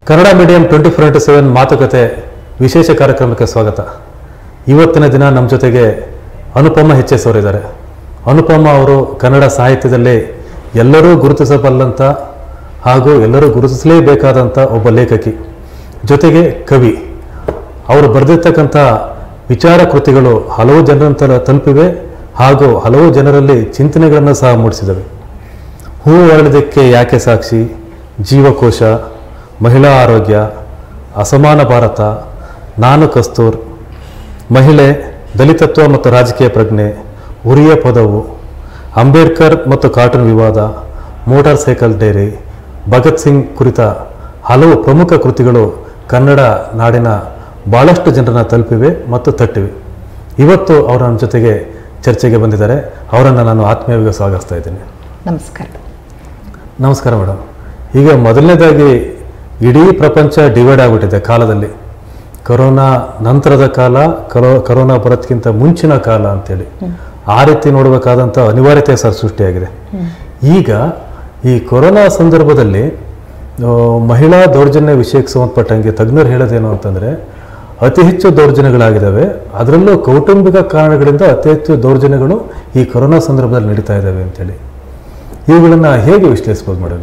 Kannada medium twenty four into seven ಮಾತುಕತೆ ವಿಶೇಷ ಕಾರ್ಯಕ್ರಮಕ್ಕೆ ಸ್ವಾಗತ ಇವತ್ತಿನ ದಿನ ನಮ್ಮ ಜೊತೆಗೆ ಅನುಪಮ ಎಚ್ ಎಸ್ ಅವರಿದ್ದಾರೆ ಅನುಪಮ ಅವರು ಕನ್ನಡ ಸಾಹಿತ್ಯದಲ್ಲಿ ಎಲ್ಲರೂ ಗುರುತಿಸಬಲ್ಲಂಥ ಹಾಗೂ ಎಲ್ಲರೂ ಗುರುತಿಸಲೇಬೇಕಾದಂಥ ಒಬ್ಬ ಲೇಖಕಿ ಜೊತೆಗೆ ಕವಿ ಅವರು ಬರೆದಿರ್ತಕ್ಕಂಥ ವಿಚಾರ ಕೃತಿಗಳು ಹಲವು ಜನರನ್ನು ತಲ- ತಲುಪಿವೆ ಹಾಗೂ ಹಲವು ಜನರಲ್ಲಿ ಚಿಂತನೆಗಳನ್ನು ಸಹ ಮೂಡಿಸಿದವೆ ಹೂವು ಅರಳಿದಕ್ಕೆ ಯಾಕೆ ಸಾಕ್ಷಿ ಜೀವಕೋಶ ಮಹಿಳಾ ಆರೋಗ್ಯ ಅಸಮಾನ ಭಾರತ ನಾನು ಕಸ್ತೂರ್ ಮಹಿಳೆ ದಲಿತತ್ವ ಮತ್ತು ರಾಜಕೀಯ ಪ್ರಜ್ಞೆ ಉರಿಯ ಪದವು ಅಂಬೇಡ್ಕರ್ ಮತ್ತು ಕಾಟನ್ ವಿವಾದ motor cycle diary Bhagat Singh ಕುರಿತ ಹಲವು ಪ್ರಮುಖ ಕೃತಿಗಳು ಕನ್ನಡ ನಾಡಿನ ಭಾಳಷ್ಟು ಜನರನ್ನು ತಲುಪಿವೆ ಮತ್ತು ತಟ್ಟಿವೆ ಇವತ್ತು ಅವರ ನಮ್ಮ ಜೊತೆಗೆ ಚರ್ಚೆಗೆ ಬಂದಿದ್ದಾರೆ ಅವರನ್ನು ನಾನು ಆತ್ಮೀಯವಾಗಿ ಸ್ವಾಗತಿಸ್ತಾ ಇದ್ದೀನಿ ನಮಸ್ಕಾರ ನಮಸ್ಕಾರ ಮೇಡಮ್ ಈಗ ಮೊದಲನೇದಾಗಿ ಇಡೀ ಪ್ರಪಂಚ ಡಿವೈಡ್ ಆಗಿಬಿಟ್ಟಿದೆ ಕಾಲದಲ್ಲಿ ಕೊರೋನಾ ನಂತರದ ಕಾಲ ಕರೋ ಕರೋನಾ ಬರೋದಕ್ಕಿಂತ ಮುಂಚಿನ ಕಾಲ ಅಂತೇಳಿ ಆ ರೀತಿ ನೋಡಬೇಕಾದಂಥ ಅನಿವಾರ್ಯತೆ ಸರ್ ಸೃಷ್ಟಿಯಾಗಿದೆ ಈಗ ಈ ಕೊರೋನಾ ಸಂದರ್ಭದಲ್ಲಿ ಆ, ಮಹಿಳಾ ದೌರ್ಜನ್ಯ ವಿಷಯಕ್ಕೆ ಸಂಬಂಧಪಟ್ಟಂಗೆ ತಜ್ಞರು ಹೇಳೋದೇನು ಅಂತಂದರೆ ಅತಿ ಹೆಚ್ಚು ದೌರ್ಜನ್ಯಗಳಾಗಿದ್ದಾವೆ ಅದರಲ್ಲೂ ಕೌಟುಂಬಿಕ ಕಾರಣಗಳಿಂದ ಅತಿ ಹೆಚ್ಚು ದೌರ್ಜನ್ಯಗಳು ಈ ಕೊರೋನಾ ಸಂದರ್ಭದಲ್ಲಿ ನಡೀತಾ ಇದ್ದಾವೆ ಅಂತೇಳಿ ಇವುಗಳನ್ನು ಹೇಗೆ ವಿಶ್ಲೇಷಿಸ್ಬೋದು ಮೇಡಮ್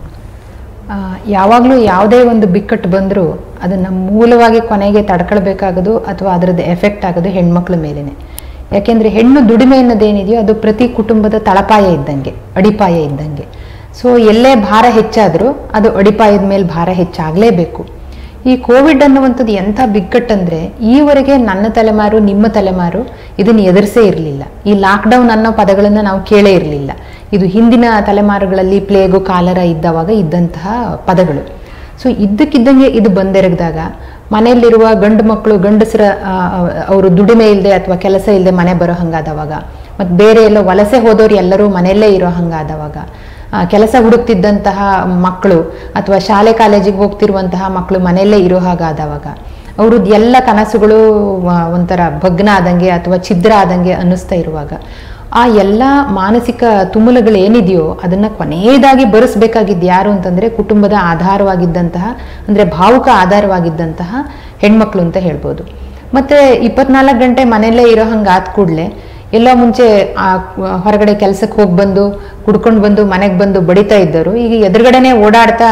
ಆ, ಯಾವಾಗಲೂ ಯಾವುದೇ ಒಂದು ಬಿಕ್ಕಟ್ಟು ಬಂದರೂ ಅದನ್ನು ಮೂಲವಾಗಿ ಕೊನೆಗೆ ತಡ್ಕೊಳ್ಬೇಕಾಗೋದು ಅಥವಾ ಅದರದ್ದು ಎಫೆಕ್ಟ್ ಆಗೋದು ಹೆಣ್ಮಕ್ಳ ಮೇಲೇನೆ ಯಾಕೆಂದರೆ ಹೆಣ್ಣು ದುಡಿಮೆ ಅನ್ನೋದೇನಿದೆಯೋ ಅದು ಪ್ರತಿ ಕುಟುಂಬದ ತಳಪಾಯ ಇದ್ದಂಗೆ ಅಡಿಪಾಯ ಇದ್ದಂಗೆ ಸೊ ಎಲ್ಲೇ ಭಾರ ಹೆಚ್ಚಾದರೂ ಅದು ಅಡಿಪಾಯದ ಮೇಲೆ ಭಾರ ಹೆಚ್ಚಾಗಲೇಬೇಕು ಈ ಕೋವಿಡ್ ಅನ್ನುವಂಥದ್ದು ಎಂಥ ಬಿಕ್ಕಟ್ಟಂದ್ರೆ ಈವರೆಗೆ ನನ್ನ ತಲೆಮಾರು ನಿಮ್ಮ ತಲೆಮಾರು ಇದನ್ನು ಎದುರಿಸೇ ಇರಲಿಲ್ಲ ಈ ಲಾಕ್ಡೌನ್ ಅನ್ನೋ ಪದಗಳನ್ನು ನಾವು ಕೇಳೇ ಇರಲಿಲ್ಲ ಇದು ಹಿಂದಿನ ತಲೆಮಾರುಗಳಲ್ಲಿ ಪ್ಲೇಗು ಕಾಲರ ಇದ್ದವಾಗ ಇದ್ದಂತಹ ಪದಗಳು ಸೊ ಇದ್ದಕ್ಕಿದ್ದಂಗೆ ಇದು ಬಂದೆರಗಿದಾಗ ಮನೆಯಲ್ಲಿರುವ ಗಂಡು ಮಕ್ಕಳು ಗಂಡಸರ ಅವರು ದುಡಿಮೆ ಇಲ್ಲದೆ ಅಥವಾ ಕೆಲಸ ಇಲ್ಲದೆ ಮನೆ ಬರೋ ಹಂಗಾದವಾಗ ಮತ್ತು ಬೇರೆ ಎಲ್ಲೋ ವಲಸೆ ಹೋದವ್ರು ಎಲ್ಲರೂ ಮನೆಯಲ್ಲೇ ಇರೋ ಹಂಗಾದವಾಗ ಆ, ಕೆಲಸ ಹುಡುಕ್ತಿದ್ದಂತಹ ಮಕ್ಕಳು ಅಥವಾ ಶಾಲೆ ಕಾಲೇಜಿಗೆ ಹೋಗ್ತಿರುವಂತಹ ಮಕ್ಕಳು ಮನೆಯಲ್ಲೇ ಇರೋ ಹಾಗಾದವಾಗ ಅವ್ರದ್ದು ಎಲ್ಲ ಕನಸುಗಳು ಆ, ಒಂಥರ ಭಗ್ನ ಆದಂಗೆ ಅಥವಾ ಛಿದ್ರ ಆದಂಗೆ ಅನ್ನಿಸ್ತಾ ಇರುವಾಗ ಆ ಎಲ್ಲ ಮಾನಸಿಕ ತುಮುಲಗಳು ಏನಿದೆಯೋ ಅದನ್ನು ಕೊನೆಯದಾಗಿ ಬರೆಸ್ಬೇಕಾಗಿದ್ದು ಯಾರು ಅಂತಂದರೆ ಕುಟುಂಬದ ಆಧಾರವಾಗಿದ್ದಂತಹ ಅಂದರೆ ಭಾವುಕ ಆಧಾರವಾಗಿದ್ದಂತಹ ಹೆಣ್ಮಕ್ಳು ಅಂತ ಹೇಳ್ಬೋದು ಮತ್ತು ಇಪ್ಪತ್ನಾಲ್ಕು ಗಂಟೆ ಮನೆಯಲ್ಲೇ ಇರೋ ಹಂಗೆ ಆದ ಕೂಡಲೇ ಎಲ್ಲೋ ಮುಂಚೆ ಆ ಹೊರಗಡೆ ಕೆಲಸಕ್ಕೆ ಹೋಗಿ ಬಂದು ಕುಡ್ಕೊಂಡು ಬಂದು ಮನೆಗೆ ಬಂದು ಬಡಿತಾ ಇದ್ದರು ಈಗ ಎದುರುಗಡೆನೆ ಓಡಾಡ್ತಾ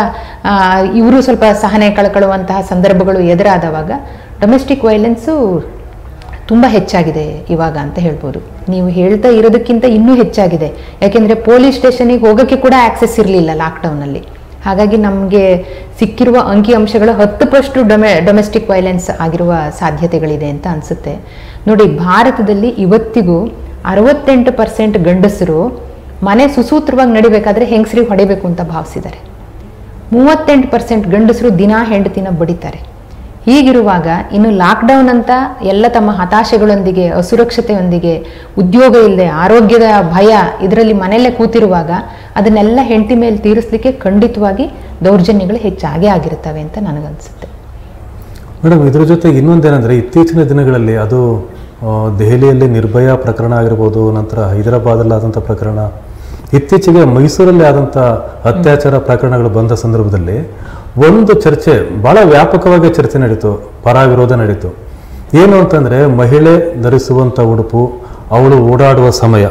ಇವರು ಸ್ವಲ್ಪ ಸಹನೆ ಕಳ್ಕೊಳ್ಳುವಂತಹ ಸಂದರ್ಭಗಳು ಎದುರಾದವಾಗ ಡೊಮೆಸ್ಟಿಕ್ ವೈಲೆನ್ಸು ತುಂಬ ಹೆಚ್ಚಾಗಿದೆ ಇವಾಗ ಅಂತ ಹೇಳ್ಬೋದು ನೀವು ಹೇಳ್ತಾ ಇರೋದಕ್ಕಿಂತ ಇನ್ನೂ ಹೆಚ್ಚಾಗಿದೆ ಯಾಕೆಂದರೆ ಪೊಲೀಸ್ ಸ್ಟೇಷನಿಗೆ ಹೋಗೋಕ್ಕೆ ಕೂಡ ಆಕ್ಸೆಸ್ ಇರಲಿಲ್ಲ ಲಾಕ್ಡೌನಲ್ಲಿ ಹಾಗಾಗಿ ನಮಗೆ ಸಿಕ್ಕಿರುವ ಅಂಕಿ ಅಂಶಗಳು ಹತ್ತು ಪಷ್ಟು ಡೊಮೆ ಡೊಮೆಸ್ಟಿಕ್ ವೈಲೆನ್ಸ್ ಆಗಿರುವ ಸಾಧ್ಯತೆಗಳಿದೆ ಅಂತ ಅನಿಸುತ್ತೆ ನೋಡಿ ಭಾರತದಲ್ಲಿ ಇವತ್ತಿಗೂ ಅರವತ್ತೆಂಟು ಪರ್ಸೆಂಟ್ ಗಂಡಸರು ಮನೆ ಸುಸೂತ್ರವಾಗಿ ನಡಿಬೇಕಾದ್ರೆ ಹೆಂಗಸರಿಗೆ ಹೊಡಿಬೇಕು ಅಂತ ಭಾವಿಸಿದ್ದಾರೆ ಮೂವತ್ತೆಂಟು ಪರ್ಸೆಂಟ್ ಗಂಡಸರು ದಿನಾ ಹೆಂಡತಿನ ಬಡಿತಾರೆ ಹೀಗಿರುವಾಗ ಇನ್ನು ಲಾಕ್ಡೌನ್ ಅಂತ ಎಲ್ಲ ತಮ್ಮ ಹತಾಶೆಗಳೊಂದಿಗೆ ಅಸುರಕ್ಷತೆಯೊಂದಿಗೆ ಉದ್ಯೋಗ ಇಲ್ಲದೆ ಆರೋಗ್ಯದ ಭಯ ಇದರಲ್ಲಿ ಮನೆಯಲ್ಲೇ ಕೂತಿರುವಾಗ ಅದನ್ನೆಲ್ಲ ಹೆಂಡತಿ ಮೇಲೆ ತೀರಿಸ್ಲಿಕ್ಕೆ ಖಂಡಿತವಾಗಿ ದೌರ್ಜನ್ಯಗಳು ಹೆಚ್ಚಾಗೇ ಆಗಿರ್ತವೆ ಅಂತ ನನಗನ್ಸುತ್ತೆ ಮೇಡಮ್ ಇದ್ರ ಜೊತೆಗೆ ಇನ್ನೊಂದೇನೆಂದರೆ ಇತ್ತೀಚಿನ ದಿನಗಳಲ್ಲಿ ಅದು ಆ, ದೆಹಲಿಯಲ್ಲಿ ನಿರ್ಭಯ ಪ್ರಕರಣ ಆಗಿರ್ಬೋದು ನಂತರ ಹೈದರಾಬಾದಲ್ಲಿ ಆದಂಥ ಪ್ರಕರಣ ಇತ್ತೀಚೆಗೆ ಮೈಸೂರಲ್ಲಿ ಆದಂಥ ಅತ್ಯಾಚಾರ ಪ್ರಕರಣಗಳು ಬಂದ ಸಂದರ್ಭದಲ್ಲಿ ಒಂದು ಚರ್ಚೆ ಭಾಳ ವ್ಯಾಪಕವಾಗಿ ಚರ್ಚೆ ನಡೀತು ಪರ ವಿರೋಧ ನಡೀತು ಏನು ಅಂತಂದರೆ ಮಹಿಳೆ ಧರಿಸುವಂಥ ಉಡುಪು ಅವಳು ಓಡಾಡುವ ಸಮಯ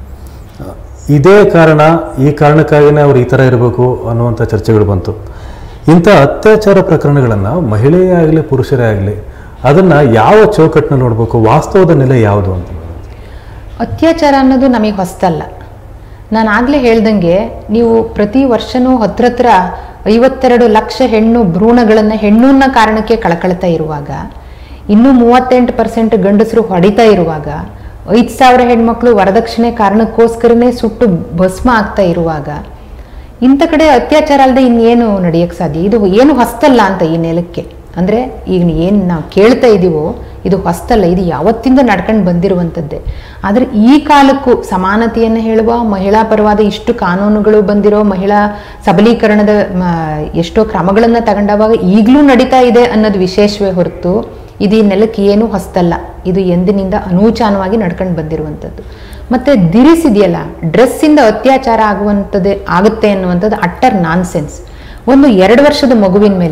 ಇದೇ ಕಾರಣ ಈ ಕಾರಣಕ್ಕಾಗಿಯೇ ಅವ್ರು ಈ ಥರ ಇರಬೇಕು ಅನ್ನುವಂಥ ಚರ್ಚೆಗಳು ಬಂತು ಇಂಥ ಅತ್ಯಾಚಾರ ಪ್ರಕರಣಗಳನ್ನು ಮಹಿಳೆಯೇ ಆಗಲಿ ಪುರುಷರೇ ಆಗಲಿ ಅದನ್ನು ಯಾವ ಚೌಕಟ್ಟಿನಲ್ಲಿ ನೋಡಬೇಕು ವಾಸ್ತವದ ನೆಲೆ ಯಾವುದು ಅಂತ ಅತ್ಯಾಚಾರ ಅನ್ನೋದು ನಮಗೆ ಹೊಸ್ತಲ್ಲ ನಾನು ಆಗಲೇ ಹೇಳ್ದಂಗೆ ನೀವು ಪ್ರತಿ ವರ್ಷನೂ ಹತ್ರ ಹತ್ರ ಐವತ್ತೆರಡು ಲಕ್ಷ ಹೆಣ್ಣು ಭ್ರೂಣಗಳನ್ನು ಹೆಣ್ಣುನ್ನ ಕಾರಣಕ್ಕೆ ಕಳ್ಕೊಳ್ತಾ ಇರುವಾಗ ಇನ್ನೂ ಮೂವತ್ತೆಂಟು ಪರ್ಸೆಂಟ್ ಗಂಡಸರು ಹೊಡಿತಾ ಇರುವಾಗ ಐದು ಸಾವಿರ ಹೆಣ್ಮಕ್ಳು ವರದಕ್ಷಿಣೆ ಕಾರಣಕ್ಕೋಸ್ಕರನೇ ಸುಟ್ಟು ಭಸ್ಮ ಆಗ್ತಾ ಇರುವಾಗ ಇಂಥ ಕಡೆ ಅತ್ಯಾಚಾರ ಅಲ್ಲದೆ ಇನ್ನೇನು ನಡೆಯಕ್ಕೆ ಸಾಧ್ಯ ಇದು ಏನು ಹೊಸ್ತಲ್ಲ ಅಂತ ಈ ನೆಲಕ್ಕೆ ಅಂದರೆ ಈಗ ಏನು ನಾವು ಕೇಳ್ತಾ ಇದ್ದೀವೋ ಇದು ಹೊಸ್ತಲ್ಲ ಇದು ಯಾವತ್ತಿಂದ ನಡ್ಕೊಂಡು ಬಂದಿರುವಂಥದ್ದೇ ಆದರೆ ಈ ಕಾಲಕ್ಕೂ ಸಮಾನತೆಯನ್ನು ಹೇಳುವ ಮಹಿಳಾ ಪರವಾದ ಇಷ್ಟು ಕಾನೂನುಗಳು ಬಂದಿರೋ ಮಹಿಳಾ ಸಬಲೀಕರಣದ ಮ, ಎಷ್ಟೋ ಕ್ರಮಗಳನ್ನು ತಗೊಂಡಾಗ ಈಗಲೂ ನಡೀತಾ ಇದೆ ಅನ್ನೋದು ವಿಶೇಷವೇ ಹೊರತು ಇದು ಈ ನೆಲಕ್ಕೆ ಏನೂ ಹೊಸ್ತಲ್ಲ ಇದು ಎಂದಿನಿಂದ ಅನೂಚಾನವಾಗಿ ನಡ್ಕೊಂಡು ಬಂದಿರುವಂಥದ್ದು ಮತ್ತು ದಿರಿಸಿದೆಯಲ್ಲ ಡ್ರೆಸ್ಸಿಂದ ಅತ್ಯಾಚಾರ ಆಗುವಂಥದ್ದು ಆಗುತ್ತೆ ಅನ್ನುವಂಥದ್ದು ಅಟ್ಟರ್ ನಾನ್ಸೆನ್ಸ್ ಒಂದು ಎರಡು ವರ್ಷದ ಮಗುವಿನ ಮೇಲೆ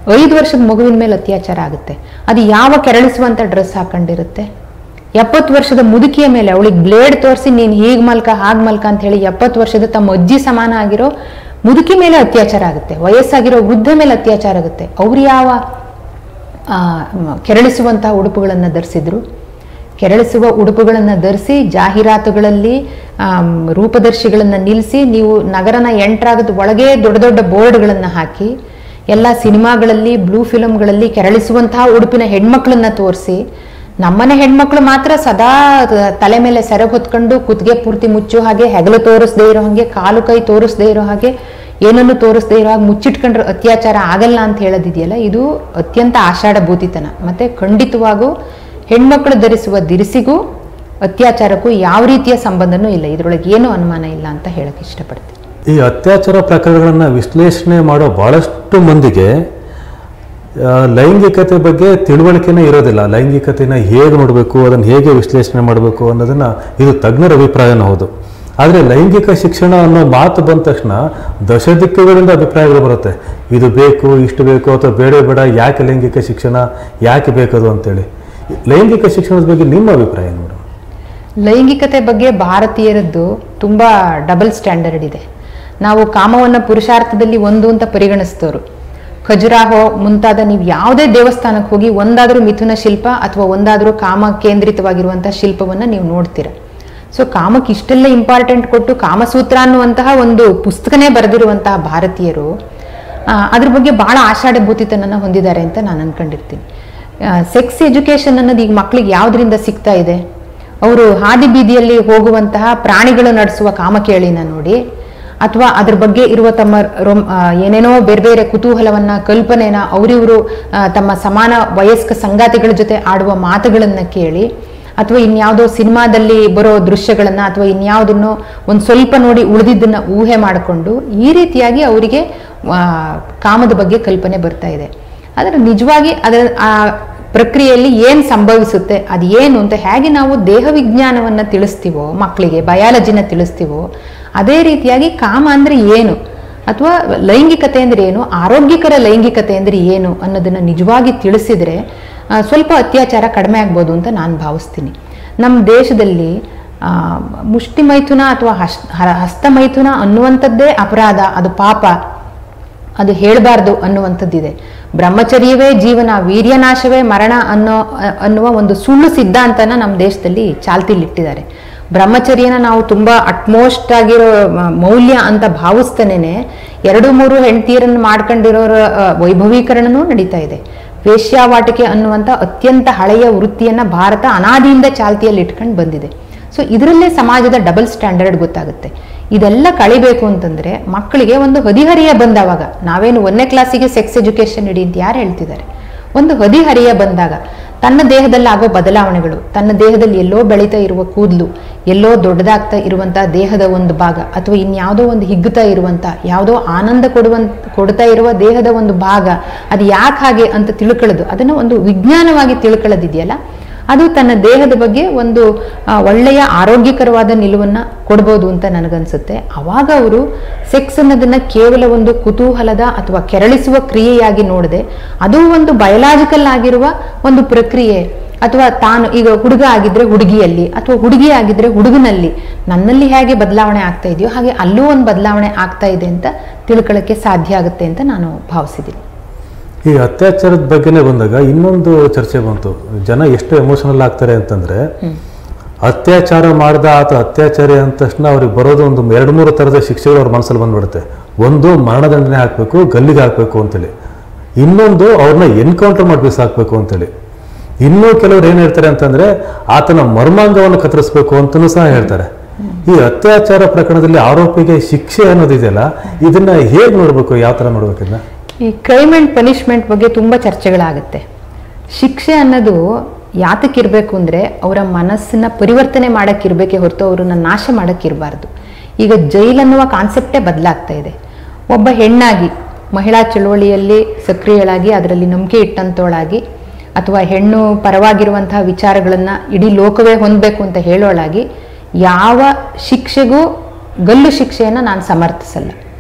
ಐದು ವರ್ಷದ ಮಗುವಿನ ಮೇಲೆ ಅತ್ಯಾಚಾರ ಆಗುತ್ತೆ ಅದು ಯಾವ ಕೆರಳಿಸುವಂತ ಡ್ರೆಸ್ ಹಾಕೊಂಡಿರುತ್ತೆ ಎಪ್ಪತ್ತು ವರ್ಷದ ಮುದುಕಿಯ ಮೇಲೆ ಅವಳಿಗೆ ಬ್ಲೇಡ್ ತೋರಿಸಿ ನೀನು ಹೀಗ್ ಮಲ್ಕ ಹಾಗ್ ಮಲ್ಕ ಅಂತ ಹೇಳಿ ಎಪ್ಪತ್ತು ವರ್ಷದ ತಮ್ಮ ಅಜ್ಜಿ ಸಮಾನ ಆಗಿರೋ ಮುದುಕಿ ಮೇಲೆ ಅತ್ಯಾಚಾರ ಆಗುತ್ತೆ ವಯಸ್ಸಾಗಿರೋ ವೃದ್ಧ ಮೇಲೆ ಅತ್ಯಾಚಾರ ಆಗುತ್ತೆ ಅವ್ರು ಯಾವ ಆ, ಮ- ಕೆರಳಿಸುವಂತಹ ಉಡುಪುಗಳನ್ನು ಧರಿಸಿದ್ರು ಕೆರಳಿಸುವ ಉಡುಪುಗಳನ್ನು ಧರಿಸಿ ಜಾಹೀರಾತುಗಳಲ್ಲಿ ಆಮ್, ರೂಪದರ್ಶಿಗಳನ್ನು ನಿಲ್ಲಿಸಿ ನೀವು ನಗರನ ಎಂಟ್ರಾಗದ ಒಳಗೆ ದೊಡ್ಡ ದೊಡ್ಡ ಬೋರ್ಡ್ಗಳನ್ನು ಹಾಕಿ ಎಲ್ಲ ಸಿನಿಮಾಗಳಲ್ಲಿ ಬ್ಲೂ ಫಿಲಮ್ಗಳಲ್ಲಿ ಕೆರಳಿಸುವಂತಹ ಉಡುಪಿನ ಹೆಣ್ಮಕ್ಳನ್ನ ತೋರಿಸಿ ನಮ್ಮನೆ ಹೆಣ್ಮಕ್ಳು ಮಾತ್ರ ಸದಾ ತ- ತಲೆ ಮೇಲೆ ಸೆರಗ್ ಹೊತ್ಕೊಂಡು ಕುತ್ತಿಗೆ ಪೂರ್ತಿ ಮುಚ್ಚೋ ಹಾಗೆ ಹೆಗಲು ತೋರಿಸ್ದೇ ಇರೋ ಹಾಗೆ ಕಾಲು ಕೈ ತೋರಿಸ್ದೇ ಇರೋ ಹಾಗೆ ಏನನ್ನು ತೋರಿಸ್ದೇ ಇರೋ ಹಾಗೆ ಮುಚ್ಚಿಟ್ಕೊಂಡ್ರೆ ಅತ್ಯಾಚಾರ ಆಗಲ್ಲ ಅಂತ ಹೇಳೋದಿದೆಯಲ್ಲ ಇದು ಅತ್ಯಂತ ಆಷಾಢಭೂತಿತನ ಮತ್ತೆ ಖಂಡಿತವಾಗೂ ಹೆಣ್ಮಕ್ಳು ಧರಿಸುವ ದಿರಿಸಿಗೂ ಅತ್ಯಾಚಾರಕ್ಕೂ ಯಾವ ರೀತಿಯ ಸಂಬಂಧನೂ ಇಲ್ಲ ಇದರೊಳಗೆ ಏನೂ ಅನುಮಾನ ಇಲ್ಲ ಅಂತ ಹೇಳಕ್ ಇಷ್ಟಪಡ್ತೀನಿ ಈ ಅತ್ಯಾಚಾರ ಪ್ರಕರಣಗಳನ್ನು ವಿಶ್ಲೇಷಣೆ ಮಾಡೋ ಬಹಳಷ್ಟು ಮಂದಿಗೆ ಆ, ಲೈಂಗಿಕತೆ ಬಗ್ಗೆ ತಿಳುವಳಿಕೆನೇ ಇರೋದಿಲ್ಲ ಲೈಂಗಿಕತೆನ ಹೇಗೆ ನೋಡಬೇಕು ಅದನ್ನು ಹೇಗೆ ವಿಶ್ಲೇಷಣೆ ಮಾಡಬೇಕು ಅನ್ನೋದನ್ನ ಇದು ತಜ್ಞರ ಅಭಿಪ್ರಾಯನೂ ಹೌದು ಆದರೆ ಲೈಂಗಿಕ ಶಿಕ್ಷಣ ಅನ್ನೋ ಮಾತು ಬಂದ ತಕ್ಷಣ ದಶದಿಕ್ಕುಗಳಿಂದ ಅಭಿಪ್ರಾಯಗಳು ಬರುತ್ತೆ ಇದು ಬೇಕು ಇಷ್ಟು ಬೇಕು ಅಥವಾ ಬೇಡ ಬೇಡ ಯಾಕೆ ಲೈಂಗಿಕ ಶಿಕ್ಷಣ ಯಾಕೆ ಬೇಕದು ಅಂತೇಳಿ ಲೈಂಗಿಕ ಶಿಕ್ಷಣದ ಬಗ್ಗೆ ನಿಮ್ಮ ಅಭಿಪ್ರಾಯ ಏನು ಮೇಡಮ್ ಲೈಂಗಿಕತೆ ಬಗ್ಗೆ ಭಾರತೀಯರದ್ದು ತುಂಬಾ ಡಬಲ್ ಸ್ಟ್ಯಾಂಡರ್ಡ್ ಇದೆ ನಾವು ಕಾಮವನ್ನ ಪುರುಷಾರ್ಥದಲ್ಲಿ ಒಂದು ಅಂತ ಪರಿಗಣಿಸ್ತವರು ಖಜುರಾಹೋ ಮುಂತಾದ ನೀವು ಯಾವುದೇ ದೇವಸ್ಥಾನಕ್ಕೆ ಹೋಗಿ ಒಂದಾದರೂ ಮಿಥುನ ಶಿಲ್ಪ ಅಥವಾ ಒಂದಾದರೂ ಕಾಮ ಕೇಂದ್ರಿತವಾಗಿರುವಂತಹ ಶಿಲ್ಪವನ್ನ ನೀವು ನೋಡ್ತೀರ ಸೊ ಕಾಮಕ್ಕೆ ಇಷ್ಟೆಲ್ಲ ಇಂಪಾರ್ಟೆಂಟ್ ಕೊಟ್ಟು ಕಾಮಸೂತ್ರ ಅನ್ನುವಂತಹ ಒಂದು ಪುಸ್ತಕನೇ ಬರೆದಿರುವಂತಹ ಭಾರತೀಯರು ಆ, ಅದ್ರ ಬಗ್ಗೆ ಬಹಳ ಆಷಾಢಭೂತಿತನನ್ನ ಹೊಂದಿದ್ದಾರೆ ಅಂತ ನಾನು ಅನ್ಕೊಂಡಿರ್ತೀನಿ ಸೆಕ್ಸ್ ಎಜುಕೇಶನ್ ಅನ್ನೋದು ಈಗ ಮಕ್ಕಳಿಗೆ ಯಾವ್ದ್ರಿಂದ ಸಿಗ್ತಾ ಇದೆ ಅವರು ಹಾದಿ ಬೀದಿಯಲ್ಲಿ ಹೋಗುವಂತಹ ಪ್ರಾಣಿಗಳು ನಡೆಸುವ ಕಾಮಕೇಳಿನ ನೋಡಿ ಅಥವಾ ಅದ್ರ ಬಗ್ಗೆ ಇರುವ ತಮ್ಮ ರೊಮ್ ಆ, ಏನೇನೋ ಬೇರೆ ಬೇರೆ ಕುತೂಹಲವನ್ನ ಕಲ್ಪನೆನ ಅವರಿವರು ತಮ್ಮ ಸಮಾನ ವಯಸ್ಕ ಸಂಗಾತಿಗಳ ಜೊತೆ ಆಡುವ ಮಾತುಗಳನ್ನ ಕೇಳಿ ಅಥವಾ ಇನ್ಯಾವುದೋ ಸಿನಿಮಾದಲ್ಲಿ ಬರೋ ದೃಶ್ಯಗಳನ್ನ ಅಥವಾ ಇನ್ಯಾವುದನ್ನು ಒಂದು ಸ್ವಲ್ಪ ನೋಡಿ ಉಳಿದಿದ್ದನ್ನ ಊಹೆ ಮಾಡಿಕೊಂಡು ಈ ರೀತಿಯಾಗಿ ಅವರಿಗೆ ಕಾಮದ ಬಗ್ಗೆ ಕಲ್ಪನೆ ಬರ್ತಾ ಇದೆ ಆದರೆ ನಿಜವಾಗಿ ಅದರ ಆ ಪ್ರಕ್ರಿಯೆಯಲ್ಲಿ ಏನು ಸಂಭವಿಸುತ್ತೆ ಅದು ಏನು ಅಂತ ಹೇಗೆ ನಾವು ದೇಹ ವಿಜ್ಞಾನವನ್ನು ತಿಳಿಸ್ತೀವೋ ಮಕ್ಕಳಿಗೆ ಬಯಾಲಜಿನ ತಿಳಿಸ್ತೀವೋ ಅದೇ ರೀತಿಯಾಗಿ ಕಾಮ ಅಂದ್ರೆ ಏನು ಅಥವಾ ಲೈಂಗಿಕತೆ ಅಂದ್ರೆ ಏನು ಆರೋಗ್ಯಕರ ಲೈಂಗಿಕತೆ ಅಂದ್ರೆ ಏನು ಅನ್ನೋದನ್ನ ನಿಜವಾಗಿ ತಿಳಿಸಿದ್ರೆ ಆ, ಸ್ವಲ್ಪ ಅತ್ಯಾಚಾರ ಕಡಿಮೆ ಆಗ್ಬೋದು ಅಂತ ನಾನು ಭಾವಿಸ್ತೀನಿ ನಮ್ಮ ದೇಶದಲ್ಲಿ ಆ, ಮುಷ್ಟಿ ಮೈಥುನ ಅಥವಾ ಹಸ್ ಹ- ಹಸ್ತಮೈಥುನ ಅನ್ನುವಂಥದ್ದೇ ಅಪರಾಧ ಅದು ಪಾಪ ಅದು ಹೇಳಬಾರ್ದು ಅನ್ನುವಂಥದ್ದಿದೆ ಬ್ರಹ್ಮಚರ್ಯವೇ ಜೀವನ ವೀರ್ಯನಾಶವೇ ಮರಣ ಅನ್ನೋ ಅ- ಅನ್ನುವ ಒಂದು ಸುಳ್ಳು ಸಿದ್ಧಾಂತನ ನಮ್ಮ ದೇಶದಲ್ಲಿ ಚಾಲ್ತಿಲಿಟ್ಟಿದ್ದಾರೆ ಬ್ರಹ್ಮಚರ್ಯನ ನಾವು ತುಂಬಾ ಅಟ್ಮೋಸ್ಟ್ ಆಗಿರೋ ಮ- ಮೌಲ್ಯ ಅಂತ ಭಾವಿಸ್ತಾನೇನೆ ಎರಡು ಮೂರು ಹೆಂಡತಿಯರನ್ನು ಮಾಡ್ಕೊಂಡಿರೋರ ಅ, ವೈಭವೀಕರಣನೂ ನಡೀತಾ ಇದೆ ವೇಶ್ಯಾವಾಟಿಕೆ ಅನ್ನುವಂಥ ಅತ್ಯಂತ ಹಳೆಯ ವೃತ್ತಿಯನ್ನ ಭಾರತ ಅನಾದಿಯಿಂದ ಚಾಲ್ತಿಯಲ್ಲಿ ಇಟ್ಕೊಂಡು ಬಂದಿದೆ ಸೊ ಇದರಲ್ಲೇ ಸಮಾಜದ ಡಬಲ್ ಸ್ಟ್ಯಾಂಡರ್ಡ್ ಗೊತ್ತಾಗುತ್ತೆ ಇದೆಲ್ಲ ಕಳಿಬೇಕು ಅಂತಂದ್ರೆ ಮಕ್ಕಳಿಗೆ ಒಂದು ಹದಿಹರಿಯ ಬಂದವಾಗ ನಾವೇನು ಒಂದನೇ ಕ್ಲಾಸಿಗೆ ಸೆಕ್ಸ್ ಎಜುಕೇಶನ್ ಇಡಿ ಅಂತ ಯಾರು ಹೇಳ್ತಿದ್ದಾರೆ ಒಂದು ಹದಿಹರಿಯ ಬಂದಾಗ ತನ್ನ ದೇಹದಲ್ಲಿ ಆಗೋ ಬದಲಾವಣೆಗಳು ತನ್ನ ದೇಹದಲ್ಲಿ ಎಲ್ಲೋ ಬೆಳೀತಾ ಇರುವ ಕೂದಲು ಎಲ್ಲೋ ದೊಡ್ಡದಾಗ್ತಾ ಇರುವಂತ ದೇಹದ ಒಂದು ಭಾಗ ಅಥವಾ ಇನ್ಯಾವುದೋ ಒಂದು ಹಿಗ್ಗುತ್ತಾ ಇರುವಂತ ಯಾವುದೋ ಆನಂದ ಕೊಡುವಂತ ಕೊಡ್ತಾ ಇರುವ ದೇಹದ ಒಂದು ಭಾಗ ಅದು ಯಾಕೆ ಹಾಗೆ ಅಂತ ತಿಳ್ಕೊಳ್ಳೋದು ಅದನ್ನು ಒಂದು ವಿಜ್ಞಾನವಾಗಿ ತಿಳ್ಕೊಳ್ಳೋದಿದೆಯಲ್ಲ ಅದು ತನ್ನ ದೇಹದ ಬಗ್ಗೆ ಒಂದು ಆ, ಒಳ್ಳೆಯ ಆರೋಗ್ಯಕರವಾದ ನಿಲುವನ್ನ ಕೊಡ್ಬೋದು ಅಂತ ನನಗನ್ಸುತ್ತೆ ಅವಾಗ ಅವರು ಸೆಕ್ಸ್ ಅನ್ನೋದನ್ನ ಕೇವಲ ಒಂದು ಕುತೂಹಲದ ಅಥವಾ ಕೆರಳಿಸುವ ಕ್ರಿಯೆಯಾಗಿ ನೋಡದೆ ಅದು ಒಂದು ಬಯಲಾಜಿಕಲ್ ಆಗಿರುವ ಒಂದು ಪ್ರಕ್ರಿಯೆ ಅಥವಾ ತಾನು ಈಗ ಹುಡುಗ ಆಗಿದ್ರೆ ಹುಡುಗಿಯಲ್ಲಿ ಅಥವಾ ಹುಡುಗಿ ಆಗಿದ್ರೆ ಹುಡುಗನಲ್ಲಿ ನನ್ನಲ್ಲಿ ಹೇಗೆ ಬದಲಾವಣೆ ಆಗ್ತಾ ಇದೆಯೋ ಹಾಗೆ ಅಲ್ಲೂ ಒಂದು ಬದಲಾವಣೆ ಆಗ್ತಾ ಇದೆ ಅಂತ ತಿಳ್ಕೊಳ್ಳೋಕ್ಕೆ ಸಾಧ್ಯ ಆಗುತ್ತೆ ಅಂತ ನಾನು ಭಾವಿಸಿದ್ದೀನಿ ಈ ಅತ್ಯಾಚಾರದ ಬಗ್ಗೆನೇ ಬಂದಾಗ ಇನ್ನೊಂದು ಚರ್ಚೆ ಬಂತು ಜನ ಎಷ್ಟು ಎಮೋಷನಲ್ ಆಗ್ತಾರೆ ಅಂತಂದ್ರೆ ಅತ್ಯಾಚಾರ ಮಾಡ್ದ ಆತ ಅತ್ಯಾಚಾರಿ ಅಂದ ತಕ್ಷಣ ಅವ್ರಿಗೆ ಬರೋದು ಒಂದು ಎರಡು ಮೂರು ಥರದ ಶಿಕ್ಷೆಗಳು ಅವ್ರ ಮನಸ್ಸಲ್ಲಿ ಬಂದ್ಬಿಡುತ್ತೆ ಒಂದು ಮರಣದಂಡನೆ ಹಾಕಬೇಕು ಗಲ್ಲಿಗೆ ಹಾಕಬೇಕು ಅಂತೇಳಿ ಇನ್ನೊಂದು ಅವ್ರನ್ನ ಎನ್ಕೌಂಟರ್ ಮಾಡಿ ಬಿಸಾಕ್ಬೇಕು ಅಂತೇಳಿ ಇನ್ನೂ ಕೆಲವ್ರು ಏನು ಹೇಳ್ತಾರೆ ಅಂತಂದ್ರೆ ಆತನ ಮರ್ಮಾಂಗವನ್ನು ಕತ್ತರಿಸ್ಬೇಕು ಅಂತಲೂ ಸಹ ಹೇಳ್ತಾರೆ ಈ ಅತ್ಯಾಚಾರ ಪ್ರಕರಣದಲ್ಲಿ ಆರೋಪಿಗೆ ಶಿಕ್ಷೆ ಅನ್ನೋದಿದೆಯಲ್ಲ ಇದನ್ನ ಹೇಗೆ ನೋಡ್ಬೇಕು ಯಾವ ಥರ ನೋಡ್ಬೇಕು ಇದನ್ನ ಈ ಕ್ರೈಮ್ ಅಂಡ್ ಪನಿಷ್ಮೆಂಟ್ ಬಗ್ಗೆ ತುಂಬ ಚರ್ಚೆಗಳಾಗುತ್ತೆ ಶಿಕ್ಷೆ ಅನ್ನೋದು ಯಾತಕ್ಕಿರಬೇಕು ಅಂದರೆ ಅವರ ಮನಸ್ಸನ್ನ ಪರಿವರ್ತನೆ ಮಾಡೋಕ್ಕಿರ್ಬೇಕೇ ಹೊರತು ಅವರನ್ನ ನಾಶ ಮಾಡೋಕ್ಕಿರಬಾರ್ದು ಈಗ ಜೈಲ್ ಅನ್ನುವ ಕಾನ್ಸೆಪ್ಟೇ ಬದಲಾಗ್ತಾ ಇದೆ ಒಬ್ಬ ಹೆಣ್ಣಾಗಿ ಮಹಿಳಾ ಚಳುವಳಿಯಲ್ಲಿ ಸಕ್ರಿಯಳಾಗಿ ಅದರಲ್ಲಿ ನಂಬಿಕೆ ಇಟ್ಟಂತವಳಾಗಿ ಅಥವಾ ಹೆಣ್ಣು ಪರವಾಗಿರುವಂತಹ ವಿಚಾರಗಳನ್ನು ಇಡೀ ಲೋಕವೇ ಹೊಂದಬೇಕು ಅಂತ ಹೇಳೋಳಾಗಿ ಯಾವ ಶಿಕ್ಷೆಗೂ ಗಲ್ಲು ಶಿಕ್ಷೆಯನ್ನು ನಾನು ಸಮರ್ಥಿಸಲ್ಲ